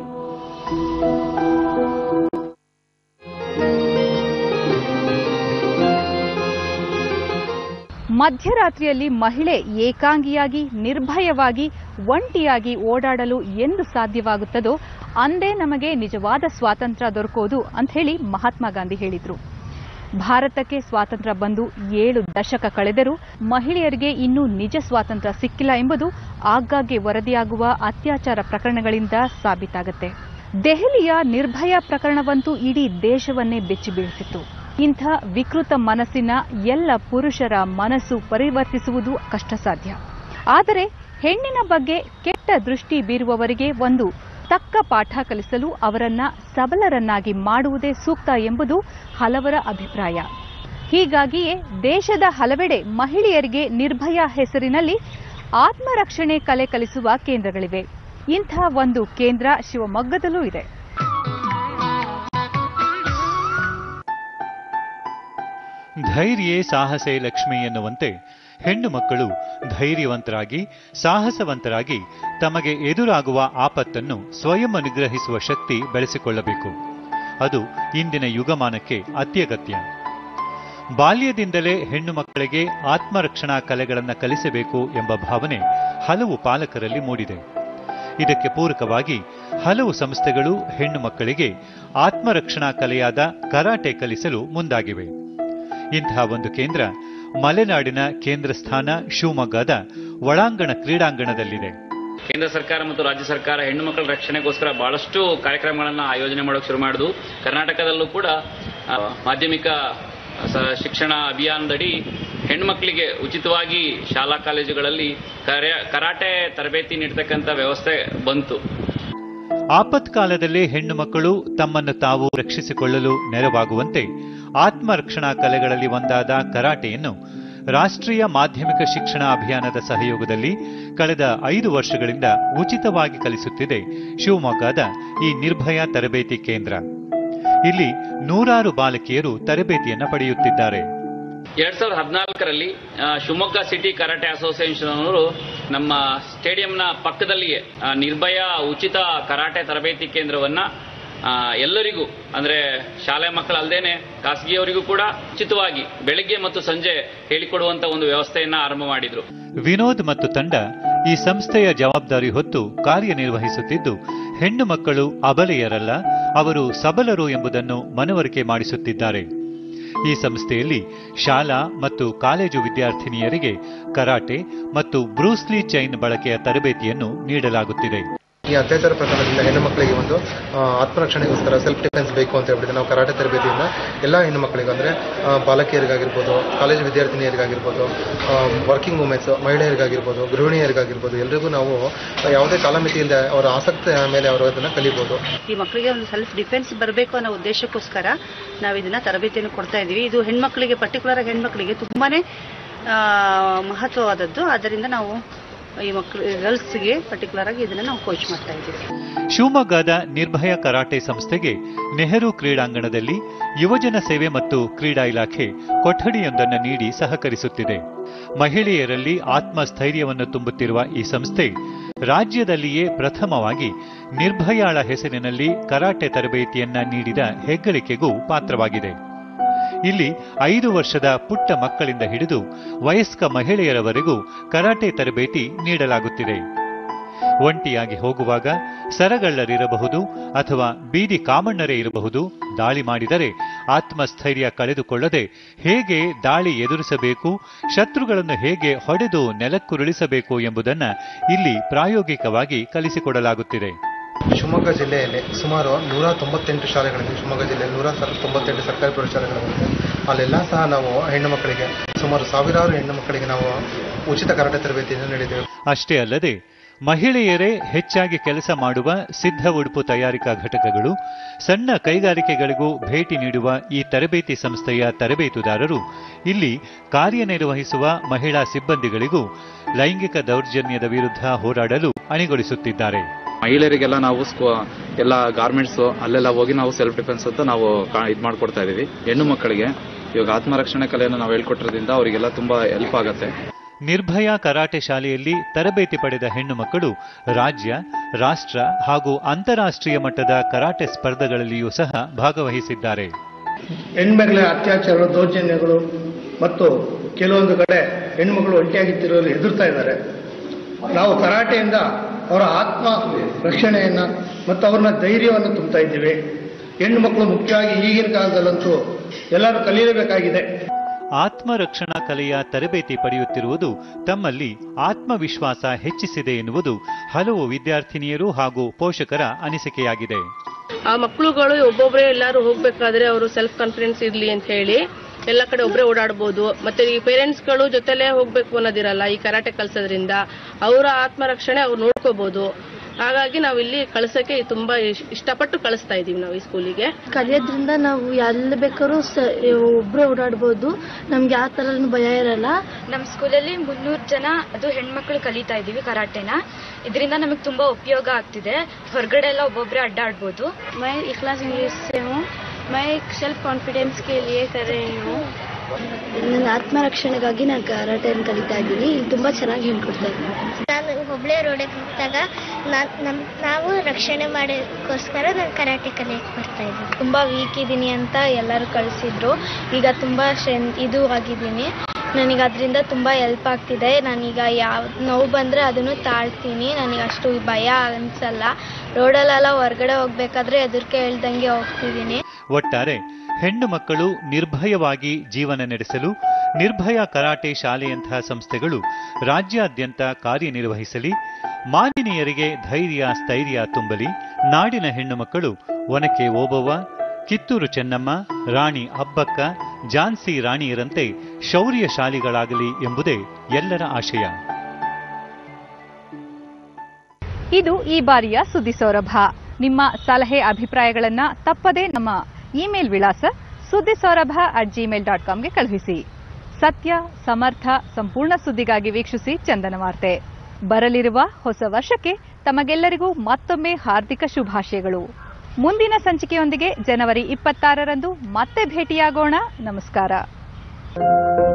S1: ಮಧ್ಯರಾತ್ರಿಯಲ್ಲಿ ಮಹಿಳೆ ಏಕಾಂಗಿಯಾಗಿ ನಿರ್ಭಯವಾಗಿ ಒಂಟಿಯಾಗಿ ಓಡಾಡಲು ಎಂದು ಸಾಧ್ಯವಾಗುತ್ತದೋ ಅಂದೇ ನಮಗೆ ನಿಜವಾದ ಸ್ವಾತಂತ್ರ್ಯ ದೊರಕೋದು ಅಂತ ಹೇಳಿ ಮಹಾತ್ಮ ಗಾಂಧಿ ಹೇಳಿದ್ರು ಭಾರತಕ್ಕೆ ಸ್ವಾತಂತ್ರ್ಯ ಬಂದು ಏಳು ದಶಕ ಕಳೆದರೂ ಮಹಿಳೆಯರಿಗೆ ಇನ್ನೂ ನಿಜ ಸ್ವಾತಂತ್ರ್ಯ ಸಿಕ್ಕಿಲ್ಲ ಎಂಬುದು ಆಗಾಗ್ಗೆ ವರದಿಯಾಗುವ ಅತ್ಯಾಚಾರ ಪ್ರಕರಣಗಳಿಂದ ಸಾಬೀತಾಗುತ್ತೆ ದೆಹಲಿಯ ನಿರ್ಭಯ ಪ್ರಕರಣವಂತೂ ಇಡೀ ದೇಶವನ್ನೇ ಬೆಚ್ಚಿ ಬೀಳಿಸಿತ್ತು ಇಂಥ ವಿಕೃತ ಮನಸ್ಸಿನ ಎಲ್ಲ ಪುರುಷರ ಮನಸ್ಸು ಪರಿವರ್ತಿಸುವುದು ಕಷ್ಟ ಸಾಧ್ಯ ಆದರೆ ಹೆಣ್ಣಿನ ಬಗ್ಗೆ ಕೆಟ್ಟ ದೃಷ್ಟಿ ಬೀರುವವರಿಗೆ ಒಂದು ತಕ್ಕ ಪಾಠ ಕಲಿಸಲು ಅವರನ್ನ ಸಬಲರನ್ನಾಗಿ ಮಾಡುವುದೇ ಸೂಕ್ತ ಎಂಬುದು ಹಲವರ ಅಭಿಪ್ರಾಯ ಹೀಗಾಗಿಯೇ ದೇಶದ ಹಲವೆಡೆ ಮಹಿಳೆಯರಿಗೆ ನಿರ್ಭಯ ಹೆಸರಿನಲ್ಲಿ ಆತ್ಮರಕ್ಷಣೆ ಕಲೆ ಕಲಿಸುವ ಕೇಂದ್ರಗಳಿವೆ ಇಂಥ ಒಂದು ಕೇಂದ್ರ ಶಿವಮೊಗ್ಗದಲ್ಲೂ ಇದೆ
S15: ಧೈರ್ಯೇ ಸಾಹಸೇ ಲಕ್ಷ್ಮಿ ಎನ್ನುವಂತೆ ಹೆಣ್ಣು ಮಕ್ಕಳು ಧೈರ್ಯವಂತರಾಗಿ ಸಾಹಸವಂತರಾಗಿ ತಮಗೆ ಎದುರಾಗುವ ಆಪತ್ತನ್ನು ಸ್ವಯಂ ಅನುಗ್ರಹಿಸುವ ಶಕ್ತಿ ಬೆಳೆಸಿಕೊಳ್ಳಬೇಕು ಅದು ಇಂದಿನ ಯುಗಮಾನಕ್ಕೆ ಅತ್ಯಗತ್ಯ ಬಾಲ್ಯದಿಂದಲೇ ಹೆಣ್ಣು ಮಕ್ಕಳಿಗೆ ಆತ್ಮರಕ್ಷಣಾ ಕಲೆಗಳನ್ನು ಕಲಿಸಬೇಕು ಎಂಬ ಭಾವನೆ ಹಲವು ಪಾಲಕರಲ್ಲಿ ಮೂಡಿದೆ ಇದಕ್ಕೆ ಪೂರಕವಾಗಿ ಹಲವು ಸಂಸ್ಥೆಗಳು ಹೆಣ್ಣು ಮಕ್ಕಳಿಗೆ ಆತ್ಮರಕ್ಷಣಾ ಕಲೆಯಾದ ಕರಾಟೆ ಕಲಿಸಲು ಮುಂದಾಗಿವೆ ಇಂತಹ ಒಂದು ಕೇಂದ್ರ ಮಲೆನಾಡಿನ ಕೇಂದ್ರ ಸ್ಥಾನ ಶಿವಮೊಗ್ಗದ ಒಳಾಂಗಣ ಕ್ರೀಡಾಂಗಣದಲ್ಲಿದೆ
S16: ಕೇಂದ್ರ ಸರ್ಕಾರ ಮತ್ತು ರಾಜ್ಯ ಸರ್ಕಾರ ಹೆಣ್ಣು ಮಕ್ಕಳ ರಕ್ಷಣೆಗೋಸ್ಕರ ಬಹಳಷ್ಟು ಕಾರ್ಯಕ್ರಮಗಳನ್ನ ಆಯೋಜನೆ ಮಾಡೋಕೆ ಶುರು ಮಾಡುದು ಕರ್ನಾಟಕದಲ್ಲೂ ಕೂಡ ಆ, ಮಾಧ್ಯಮಿಕ ಸ- ಶಿಕ್ಷಣ ಅಭಿಯಾನದಡಿ ಹೆಣ್ಣು ಮಕ್ಕಳಿಗೆ ಉಚಿತವಾಗಿ ಶಾಲಾ ಕಾಲೇಜುಗಳಲ್ಲಿ ಕರೆ- ಕರಾಟೆ ತರಬೇತಿ ನೀಡತಕ್ಕಂಥ ವ್ಯವಸ್ಥೆ ಬಂತು
S15: ಆಪತ್ಕಾಲದಲ್ಲಿ ಹೆಣ್ಣು ಮಕ್ಕಳು ತಮ್ಮನ್ನು ತಾವು ರಕ್ಷಿಸಿಕೊಳ್ಳಲು ನೆರವಾಗುವಂತೆ ಆತ್ಮರಕ್ಷಣಾ ಕಲೆಗಳಲ್ಲಿ ಒಂದಾದ ಕರಾಟೆಯನ್ನು ರಾಷ್ಟ್ರೀಯ ಮಾಧ್ಯಮಿಕ ಶಿಕ್ಷಣ ಅಭಿಯಾನದ ಸಹಯೋಗದಲ್ಲಿ ಕಳೆದ ಐದು ವರ್ಷಗಳಿಂದ ಉಚಿತವಾಗಿ ಕಲಿಸುತ್ತಿದೆ ಶಿವಮೊಗ್ಗದ ಈ ನಿರ್ಭಯ ತರಬೇತಿ ಕೇಂದ್ರ ಇಲ್ಲಿ ನೂರಾರು ಬಾಲಕಿಯರು ತರಬೇತಿಯನ್ನ ಪಡೆಯುತ್ತಿದ್ದಾರೆ
S16: ಎರಡ್ ಸಾವಿರದ ಹದಿನಾಲ್ಕರಲ್ಲಿ ಆ, ಶಿವಮೊಗ್ಗ ಸಿಟಿ ಕರಾಟೆ ಅಸೋಸಿಯೇಷನ್ ಅವರು ನಮ್ಮ ಸ್ಟೇಡಿಯಂನ ಪಕ್ಕದಲ್ಲಿಯೇ ಆ, ನಿರ್ಭಯ ಉಚಿತ ಕರಾಟೆ ತರಬೇತಿ ಕೇಂದ್ರವನ್ನ ಆ, ಎಲ್ಲರಿಗೂ ಅಂದ್ರೆ ಶಾಲೆ ಮಕ್ಕಳು ಅಲ್ಲದೇನೆ ಖಾಸಗಿಯವರಿಗೂ ಕೂಡ ಉಚಿತವಾಗಿ ಬೆಳಿಗ್ಗೆ ಮತ್ತು ಸಂಜೆ ಹೇಳಿಕೊಡುವಂತ ಒಂದು ವ್ಯವಸ್ಥೆಯನ್ನ ಆರಂಭ ಮಾಡಿದ್ರು
S15: ವಿನೋದ್ ಮತ್ತು ತಂಡ ಈ ಸಂಸ್ಥೆಯ ಜವಾಬ್ದಾರಿ ಹೊತ್ತು ಕಾರ್ಯನಿರ್ವಹಿಸುತ್ತಿದ್ದು ಹೆಣ್ಣು ಮಕ್ಕಳು ಅಬಲೆಯರಲ್ಲ ಅವರು ಸಬಲರು ಎಂಬುದನ್ನು ಮನವರಿಕೆ ಮಾಡಿಸುತ್ತಿದ್ದಾರೆ ಈ ಸಂಸ್ಥೆಯಲ್ಲಿ ಶಾಲಾ ಮತ್ತು ಕಾಲೇಜು ವಿದ್ಯಾರ್ಥಿನಿಯರಿಗೆ ಕರಾಟೆ ಮತ್ತು ಬ್ರೂಸ್ಲಿ ಚೈನ್ ಬಳಕೆಯ ತರಬೇತಿಯನ್ನು ನೀಡಲಾಗುತ್ತಿದೆ
S17: ಈ ಅತ್ಯಾಚಾರ ಪ್ರಕರಣದಿಂದ ಹೆಣ್ಣು ಮಕ್ಕಳಿಗೆ ಒಂದು ಆ, ಆತ್ಮರಕ್ಷಣೆಗೋಸ್ಕರ ಸೆಲ್ಫ್ ಡಿಫೆನ್ಸ್ ಬೇಕು ಅಂತ ಹೇಳ್ಬಿಟ್ಟು ನಾವು ಕರಾಟೆ ತರಬೇತಿಯಿಂದ ಎಲ್ಲ ಹೆಣ್ಣು ಮಕ್ಕಳಿಗೆ ಅಂದರೆ ಬಾಲಕಿಯರಿಗಾಗಿರ್ಬೋದು ಕಾಲೇಜು ವಿದ್ಯಾರ್ಥಿನಿಯರಿಗಾಗಿರ್ಬೋದು ವರ್ಕಿಂಗ್ ವುಮೆನ್ಸ್ ಮಹಿಳೆಯರಿಗಾಗಿರ್ಬೋದು ಗೃಹಿಣಿಯರಿಗಾಗಿರ್ಬೋದು ಎಲ್ರಿಗೂ ನಾವು ಯಾವುದೇ ಕಾಲಮಿತಿ ಇಲ್ಲದೆ ಅವರ ಆಸಕ್ತಿಯ ಮೇಲೆ ಅವರು ಅದನ್ನು ಕಲಿಬೋದು
S18: ಈ ಮಕ್ಕಳಿಗೆ ಒಂದು ಸೆಲ್ಫ್ ಡಿಫೆನ್ಸ್ ಬರಬೇಕು ಅನ್ನೋ ಉದ್ದೇಶಕ್ಕೋಸ್ಕರ ನಾವು ಇದನ್ನ ತರಬೇತಿಯನ್ನು ಕೊಡ್ತಾ ಇದ್ದೀವಿ ಇದು ಹೆಣ್ಮಕ್ಳಿಗೆ ಪರ್ಟಿಕ್ಯುಲರ್ ಆಗಿ ಹೆಣ್ಮಕ್ಳಿಗೆ ತುಂಬಾನೇ ಆ, ಮಹತ್ವವಾದದ್ದು ಆದ್ದರಿಂದ ನಾವು ಈ ಮಕ್ಕಳು ಗರ್ಲ್ಸ್ಗೆ ಪರ್ಟಿಕ್ಯುಲರ್ ಆಗಿ ಇದನ್ನ ನಾವು ಕೋಚ್ ಮಾಡ್ತಾ ಇದ್ದೀವಿ
S15: ಶಿವಮೊಗ್ಗದ ನಿರ್ಭಯ ಕರಾಟೆ ಸಂಸ್ಥೆಗೆ ನೆಹರು ಕ್ರೀಡಾಂಗಣದಲ್ಲಿ ಯುವಜನ ಸೇವೆ ಮತ್ತು ಕ್ರೀಡಾ ಇಲಾಖೆ ಕೊಠಡಿಯೊಂದನ್ನು ನೀಡಿ ಸಹಕರಿಸುತ್ತಿದೆ ಮಹಿಳೆಯರಲ್ಲಿ ಆತ್ಮಸ್ಥೈರ್ಯವನ್ನು ತುಂಬುತ್ತಿರುವ ಈ ಸಂಸ್ಥೆ ರಾಜ್ಯದಲ್ಲಿಯೇ ಪ್ರಥಮವಾಗಿ ನಿರ್ಭಯಾಳ ಹೆಸರಿನಲ್ಲಿ ಕರಾಟೆ ತರಬೇತಿಯನ್ನ ನೀಡಿದ ಹೆಗ್ಗಳಿಕೆಗೂ ಪಾತ್ರವಾಗಿದೆ ಇಲ್ಲಿ ಐದು ವರ್ಷದ ಪುಟ್ಟ ಮಕ್ಕಳಿಂದ ಹಿಡಿದು ವಯಸ್ಕ ಮಹಿಳೆಯರವರೆಗೂ ಕರಾಟೆ ತರಬೇತಿ ನೀಡಲಾಗುತ್ತಿದೆ ಒಂಟಿಯಾಗಿ ಹೋಗುವಾಗ ಸರಗಳ್ಳರಿರಬಹುದು ಅಥವಾ ಬೀದಿ ಕಾಮಣ್ಣರೇ ಇರಬಹುದು ದಾಳಿ ಮಾಡಿದರೆ ಆತ್ಮಸ್ಥೈರ್ಯ ಕಳೆದುಕೊಳ್ಳದೆ ಹೇಗೆ ದಾಳಿ ಎದುರಿಸಬೇಕು ಶತ್ರುಗಳನ್ನು ಹೇಗೆ ಹೊಡೆದು ನೆಲಕ್ಕುರುಳಿಸಬೇಕು ಎಂಬುದನ್ನ ಇಲ್ಲಿ ಪ್ರಾಯೋಗಿಕವಾಗಿ ಕಲಿಸಿಕೊಡಲಾಗುತ್ತಿದೆ
S17: ಶಿವಮೊಗ್ಗ ಜಿಲ್ಲೆಯಲ್ಲಿ ಸುಮಾರು ನೂರ ತೊಂಬತ್ತೆಂಟು ಶಾಲೆಗಳಿವೆ ಶಿವಮೊಗ್ಗ ಜಿಲ್ಲೆಯಲ್ಲಿ ನೂರ ಸರ್ ತೊಂಬತ್ತೆಂಟು ಸರ್ಕಾರಿ ಪ್ರೌಢಶಾಲೆಗಳಿವೆ ಅಲ್ಲೆಲ್ಲ ಸಹ ನಾವು ಹೆಣ್ಣು ಮಕ್ಕಳಿಗೆ ಸುಮಾರು ಸಾವಿರಾರು ಹೆಣ್ಣು ಮಕ್ಕಳಿಗೆ ನಾವು ಉಚಿತ ಕರಾಟೆ ತರಬೇತಿಯನ್ನು ನೀಡಿದ್ದೇವೆ
S15: ಅಷ್ಟೇ ಅಲ್ಲದೆ ಮಹಿಳೆಯರೇ ಹೆಚ್ಚಾಗಿ ಕೆಲಸ ಮಾಡುವ ಸಿದ್ಧ ಉಡುಪು ತಯಾರಿಕಾ ಘಟಕಗಳು ಸಣ್ಣ ಕೈಗಾರಿಕೆಗಳಿಗೂ ಭೇಟಿ ನೀಡುವ ಈ ತರಬೇತಿ ಸಂಸ್ಥೆಯ ತರಬೇತುದಾರರು ಇಲ್ಲಿ ಕಾರ್ಯನಿರ್ವಹಿಸುವ ಮಹಿಳಾ ಸಿಬ್ಬಂದಿಗಳಿಗೂ ಲೈಂಗಿಕ ದೌರ್ಜನ್ಯದ ವಿರುದ್ಧ ಹೋರಾಡಲು ಅಣಿಗೊಳಿಸುತ್ತಿದ್ದಾರೆ
S19: ಮಹಿಳೆಯರಿಗೆಲ್ಲ ನಾವು ಸ್ಕೂ ಎಲ್ಲ ಗಾರ್ಮೆಂಟ್ಸ್ ಅಲ್ಲೆಲ್ಲ ಹೋಗಿ ನಾವು ಸೆಲ್ಫ್ ಡಿಫೆನ್ಸ್ ಅಂತ ನಾವು ಇದು ಮಾಡ್ಕೊಡ್ತಾ ಇದೀವಿ ಹೆಣ್ಣು ಮಕ್ಕಳಿಗೆ ಇವಾಗ ಆತ್ಮರಕ್ಷಣೆ ಕಲೆಯನ್ನು ನಾವು ಹೇಳ್ಕೊಟ್ಟಿರೋದ್ರಿಂದ ಅವರಿಗೆಲ್ಲ ತುಂಬಾ ಹೆಲ್ಪ್ ಆಗುತ್ತೆ
S15: ನಿರ್ಭಯ ಕರಾಟೆ ಶಾಲೆಯಲ್ಲಿ ತರಬೇತಿ ಪಡೆದ ಹೆಣ್ಣು ಮಕ್ಕಳು ರಾಜ್ಯ ರಾಷ್ಟ್ರ ಹಾಗೂ ಅಂತಾರಾಷ್ಟ್ರೀಯ ಮಟ್ಟದ ಕರಾಟೆ ಸ್ಪರ್ಧೆಗಳಲ್ಲಿಯೂ ಸಹ ಭಾಗವಹಿಸಿದ್ದಾರೆ
S20: ಹೆಣ್ಮಕ್ಳ ಅತ್ಯಾಚಾರ ದೌರ್ಜನ್ಯಗಳು ಮತ್ತು ಕೆಲವೊಂದು ಕಡೆ ಹೆಣ್ಮಕ್ಳು ಒಂಟಿಯಾಗಿತ್ತಿರೋರು ಹೆದರ್ತಾ ಇದ್ದಾರೆ ನಾವು ಕರಾಟೆಯಿಂದ ಅವರ ಆತ್ಮ ರಕ್ಷಣೆಯನ್ನ ಮತ್ತು ಅವ್ರನ್ನ ಧೈರ್ಯವನ್ನು ತುಂಬ್ತಾ ಇದ್ದೀವಿ ಹೆಣ್ಣು ಮಕ್ಕಳು ಮುಖ್ಯವಾಗಿ ಈಗಿನ ಕಾಲದಲ್ಲಂತೂ ಎಲ್ಲರೂ ಕಲಿಯಲೇಬೇಕಾಗಿದೆ
S15: ಆತ್ಮರಕ್ಷಣಾ ಕಲೆಯ ತರಬೇತಿ ಪಡೆಯುತ್ತಿರುವುದು ತಮ್ಮಲ್ಲಿ ಆತ್ಮವಿಶ್ವಾಸ ಹೆಚ್ಚಿಸಿದೆ ಎನ್ನುವುದು ಹಲವು ವಿದ್ಯಾರ್ಥಿನಿಯರು ಹಾಗೂ ಪೋಷಕರ ಅನಿಸಿಕೆಯಾಗಿದೆ
S21: ಆ ಮಕ್ಕಳುಗಳು ಒಬ್ಬೊಬ್ಬರೇ ಎಲ್ಲರೂ ಹೋಗ್ಬೇಕಾದ್ರೆ ಅವರು ಸೆಲ್ಫ್ ಕಾನ್ಫಿಡೆನ್ಸ್ ಇರ್ಲಿ ಅಂತ ಹೇಳಿ ಎಲ್ಲ ಕಡೆ ಒಬ್ಬರೇ ಓಡಾಡ್ಬೋದು ಮತ್ತೆ ಈ ಪೇರೆಂಟ್ಸ್ಗಳು ಜೊತೆಲೇ ಹೋಗ್ಬೇಕು ಅನ್ನೋದಿರಲ್ಲ ಈ ಕರಾಟೆ ಕಲ್ಸೋದ್ರಿಂದ ಅವರ ಆತ್ಮರಕ್ಷಣೆ ಅವ್ರು ನೋಡ್ಕೋಬಹುದು ಹಾಗಾಗಿ ನಾವು ಇಲ್ಲಿ ಕಳ್ಸಕ್ಕೆ ತುಂಬಾ ಇಷ್- ಇಷ್ಟಪಟ್ಟು ಕಳಿಸ್ತಾ ಇದೀವಿ ನಾವು ಈ ಸ್ಕೂಲಿಗೆ
S22: ಕಲಿಯೋದ್ರಿಂದ ನಾವು ಎಲ್ಲಿ ಬೇಕಾದ್ರೂ ಸ ಒಬ್ಬರೇ ಓಡಾಡ್ಬೋದು ನಮ್ಗೆ ಯಾವ ಥರನೂ ಭಯ ಇರಲ್ಲ
S23: ನಮ್ಮ ಸ್ಕೂಲಲ್ಲಿ ಮುನ್ನೂರು ಜನ ಅದು ಹೆಣ್ಮಕ್ಳು ಕಲಿತಾ ಇದ್ದೀವಿ ಕರಾಟೆನ ಇದರಿಂದ ನಮಗೆ ತುಂಬಾ ಉಪಯೋಗ ಆಗ್ತಿದೆ ಹೊರಗಡೆ ಎಲ್ಲ ಒಬ್ಬೊಬ್ಬರೇ ಅಡ್ಡಾಡ್ಬೋದು
S22: मैं इखलास इंग्लिश से हूँ मैं एक सेल्फ कॉन्फिडेंस के लिए कर रही हूँ ನನ್ನ ಆತ್ಮರಕ್ಷಣೆಗಾಗಿ ನಾನು ಕರಾಟೆಯನ್ನು ಕಲಿತಾ ಇದ್ದೀನಿ ಇಲ್ಲಿ ತುಂಬ ಚೆನ್ನಾಗಿ ಹೇಳ್ಕೊಡ್ತಾ ಇದ್ದೀನಿ
S24: ನಾನು ಹುಬ್ಳಿ ರೋಡಿಗೆ ಹೋಗ್ದಾಗ ನಾನ್- ನಮ್ ನಾವು ರಕ್ಷಣೆ ಮಾಡೋಕ್ಕೋಸ್ಕರ ನಾನು ಕರಾಟೆ ಕಲಿಯಕ್ಕೆ ಬರ್ತಾ ಇದ್ದೀನಿ
S23: ತುಂಬಾ ವೀಕ್ ಇದ್ದೀನಿ ಅಂತ ಎಲ್ಲರೂ ಕಳಿಸಿದ್ರು ಈಗ ತುಂಬಾ ಸ್ಟ್ರೆಂತ್ ಇದು ಆಗಿದ್ದೀನಿ ನನಗೆ ಅದರಿಂದ ತುಂಬ ಹೆಲ್ಪ್ ಆಗ್ತಿದೆ ನಾನೀಗ ಯಾವ ನೋವು ಬಂದರೆ ಅದನ್ನು ತಾಳ್ತೀನಿ ನನಗೆ ಅಷ್ಟು ಭಯ ಅನ್ಸಲ್ಲ ರೋಡಲ್ಲೆಲ್ಲ ಹೊರಗಡೆ ಹೋಗ್ಬೇಕಾದ್ರೆ ಎದುರಿಗೆ ಹೇಳ್ದಂಗೆ ಹೋಗ್ತಿದ್ದೀನಿ
S15: ಒಟ್ಟಾರೆ ಹೆಣ್ಣು ಮಕ್ಕಳು ನಿರ್ಭಯವಾಗಿ ಜೀವನ ನಡೆಸಲು ನಿರ್ಭಯ ಕರಾಟೆ ಶಾಲೆಯಂತಹ ಸಂಸ್ಥೆಗಳು ರಾಜ್ಯಾದ್ಯಂತ ಕಾರ್ಯನಿರ್ವಹಿಸಲಿ ಮಾನಿನಿಯರಿಗೆ ಧೈರ್ಯ ಸ್ಥೈರ್ಯ ತುಂಬಲಿ ನಾಡಿನ ಹೆಣ್ಣು ಮಕ್ಕಳು ಒನಕೆ ಓಬವ್ವ ಕಿತ್ತೂರು ಚೆನ್ನಮ್ಮ ರಾಣಿ ಅಬ್ಬಕ್ಕ ಝಾನ್ಸಿ ರಾಣಿಯರಂತೆ ಶೌರ್ಯಶಾಲಿಗಳಾಗಲಿ ಎಂಬುದೇ ಎಲ್ಲರ ಆಶಯ
S1: ಇದು ಈ ಬಾರಿಯ ಸುದ್ದಿ ಸೌರಭ ನಿಮ್ಮ ಸಲಹೆ ಅಭಿಪ್ರಾಯಗಳನ್ನ ತಪ್ಪದೇ ನಮ್ಮ ಇಮೇಲ್ ವಿಳಾಸ Suddi Saurabha at Gmail dot ಕಾಮ್ಗೆ ಕಳುಹಿಸಿ ಸತ್ಯ ಸಮರ್ಥ ಸಂಪೂರ್ಣ ಸುದ್ದಿಗಾಗಿ ವೀಕ್ಷಿಸಿ ಚಂದನ ವಾರ್ತೆ ಬರಲಿರುವ ಹೊಸ ವರ್ಷಕ್ಕೆ ತಮಗೆಲ್ಲರಿಗೂ ಮತ್ತೊಮ್ಮೆ ಹಾರ್ದಿಕ ಶುಭಾಶಯಗಳು ಮುಂದಿನ ಸಂಚಿಕೆಯೊಂದಿಗೆ ಜನವರಿ ಇಪ್ಪತ್ತಾರರಂದು ಮತ್ತೆ ಭೇಟಿಯಾಗೋಣ ನಮಸ್ಕಾರ